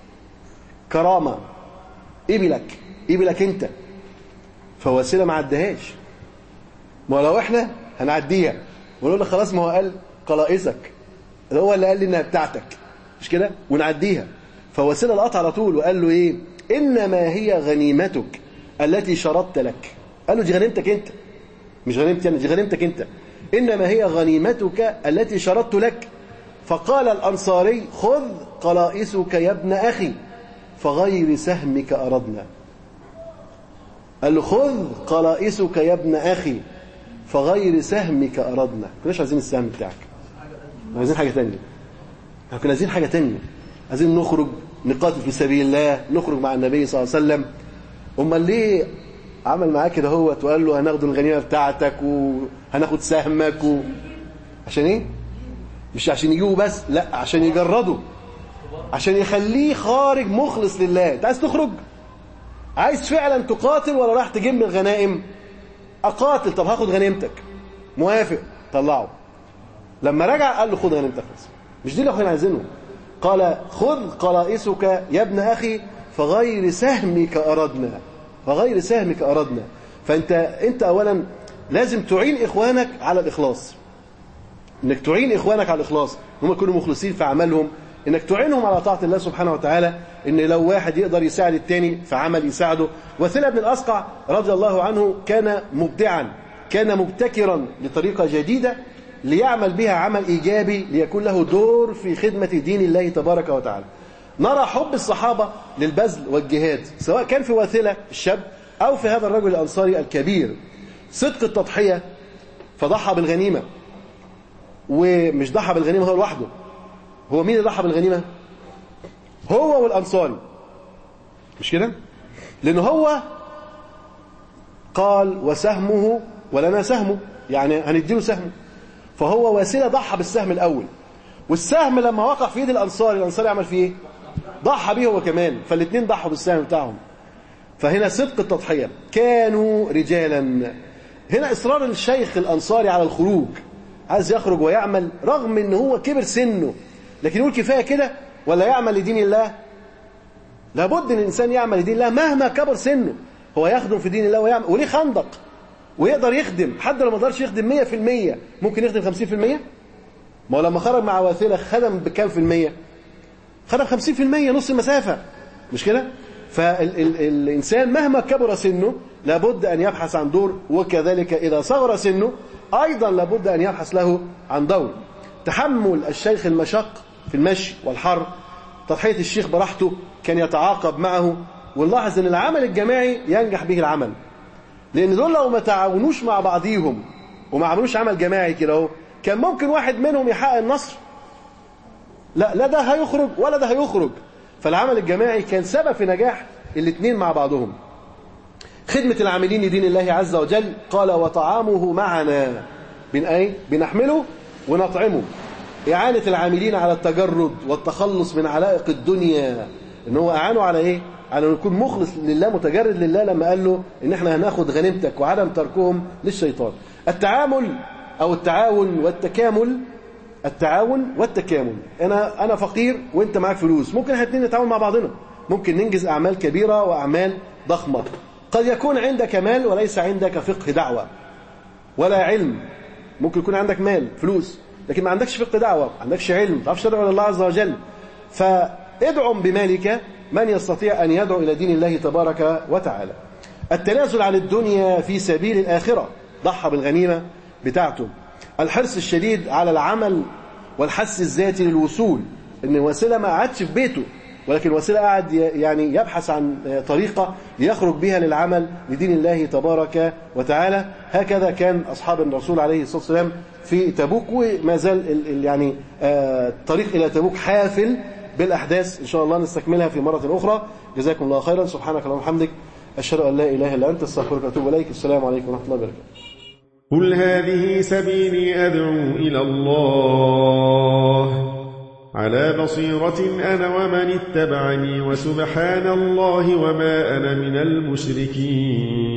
S2: كرامة إبلك إبلك أنت فوسيلة ما عدهاش ما لو احنا هنعديها ونقول له خلاص ما هو قال قلائسك ده هو اللي قال لي انها بتاعتك مش كده ونعديها فوسيلة القطع على طول وقال له ايه انما هي غنيمتك التي شرطت لك قال له دي غنيمتك انت مش غنيمتي انا دي غنيمتك انت انما هي غنيمتك التي شرطت لك فقال الانصاري خذ قلائسك يا ابن اخي فغير سهمك اردنا قال له خذ قلائسك يا ابن أخي فغير سهمك أردنا كناش عايزين السهم بتاعك عايزين حاجة تانية احنا كنا عايزين حاجة تانية عايزين نخرج نقاتل في سبيل الله نخرج مع النبي صلى الله عليه وسلم امال ليه عمل معاه كده هو وقال له هناخد الغنيمة بتاعتك وهناخد سهمك و... عشان ايه مش عشان يجيبوا بس لا عشان يجردوا عشان يخليه خارج مخلص لله انت عايز تخرج عايز فعلا تقاتل ولا راح تجيب الغنائم اقاتل طب هاخد غنيمتك موافق طلعه لما رجع قال له خد غنيمتك بس مش دي اللي احنا عايزينه قال خذ قلائسك يا ابن اخي فغير سهمك اردنا فغير سهمك اردنا فانت انت اولا لازم تعين اخوانك على الاخلاص انك تعين اخوانك على الاخلاص هم يكونوا مخلصين في عملهم انك تعينهم على طاعه الله سبحانه وتعالى ان لو واحد يقدر يساعد التاني في عمل يساعده وثيله بن الاسقع رضي الله عنه كان مبدعا كان مبتكرا لطريقه جديده ليعمل بها عمل ايجابي ليكون له دور في خدمه دين الله تبارك وتعالى نرى حب الصحابه للبذل والجهاد سواء كان في واثله الشاب او في هذا الرجل الانصاري الكبير صدق التضحيه فضحى بالغنيمه ومش ضحى بالغنيمه هو لوحده هو مين اللي ضحى بالغنيمه هو والانصاري مش كده لان هو قال وسهمه ولنا سهمه يعني هنديله سهمه فهو وسيله ضحى بالسهم الاول والسهم لما وقع في ايد الانصاري الانصاري عمل فيه ايه ضحى بيه هو كمان فالاثنين ضحوا بالسهم بتاعهم فهنا صدق التضحيه كانوا رجالا هنا اصرار الشيخ الانصاري على الخروج عايز يخرج ويعمل رغم ان هو كبر سنه لكن يقول كفايه كده ولا يعمل لدين الله لابد ان الانسان يعمل لدين الله مهما كبر سنه هو يخدم في دين الله ويعمل وليه خندق ويقدر يخدم حد لو ما قدرش يخدم 100% ممكن يخدم 50% ما هو لما خرج مع واثله خدم بكام في المية خدم 50% نص المسافه مش كده فالإنسان مهما كبر سنه لابد أن يبحث عن دور وكذلك إذا صغر سنه أيضا لابد أن يبحث له عن دور تحمل الشيخ المشق في المشي والحر تضحية الشيخ براحته كان يتعاقب معه ونلاحظ أن العمل الجماعي ينجح به العمل لأن دول لو ما تعاونوش مع بعضيهم وما عملوش عمل جماعي كده اهو كان ممكن واحد منهم يحقق النصر لا لا ده هيخرج ولا ده هيخرج فالعمل الجماعي كان سبب في نجاح الاثنين مع بعضهم خدمة العاملين لدين الله عز وجل قال وطعامه معنا بن أي بنحمله ونطعمه إعانة العاملين على التجرد والتخلص من علائق الدنيا إن هو أعانوا على إيه؟ على أن يكون مخلص لله متجرد لله لما قال له إن إحنا هناخد غنيمتك وعدم تركهم للشيطان التعامل أو التعاون والتكامل التعاون والتكامل أنا أنا فقير وأنت معاك فلوس ممكن احنا الاثنين نتعاون مع بعضنا ممكن ننجز أعمال كبيرة وأعمال ضخمة قد يكون عندك مال وليس عندك فقه دعوة ولا علم ممكن يكون عندك مال فلوس لكن ما عندكش فقه دعوة ما عندكش علم ما تعرفش تدعو إلى الله عز وجل فادعم بمالك من يستطيع أن يدعو إلى دين الله تبارك وتعالى التنازل عن الدنيا في سبيل الآخرة ضحى بالغنيمة بتاعته الحرص الشديد على العمل والحث الذاتي للوصول ان وسيله ما قعدش في بيته ولكن وسيله قعد يعني يبحث عن طريقه يخرج بها للعمل لدين الله تبارك وتعالى هكذا كان اصحاب الرسول عليه الصلاه والسلام في تبوك وما زال يعني الطريق الى تبوك حافل بالأحداث إن شاء الله نستكملها في مرة أخرى جزاكم الله خيرا سبحانك اللهم وبحمدك أشهد أن لا إله إلا أنت استغفرك وأتوب إليك السلام عليكم ورحمة الله وبركاته
S7: قل هذه سبيلي أدعو إلى الله على بصيرة أنا ومن اتبعني وسبحان الله وما أنا من المشركين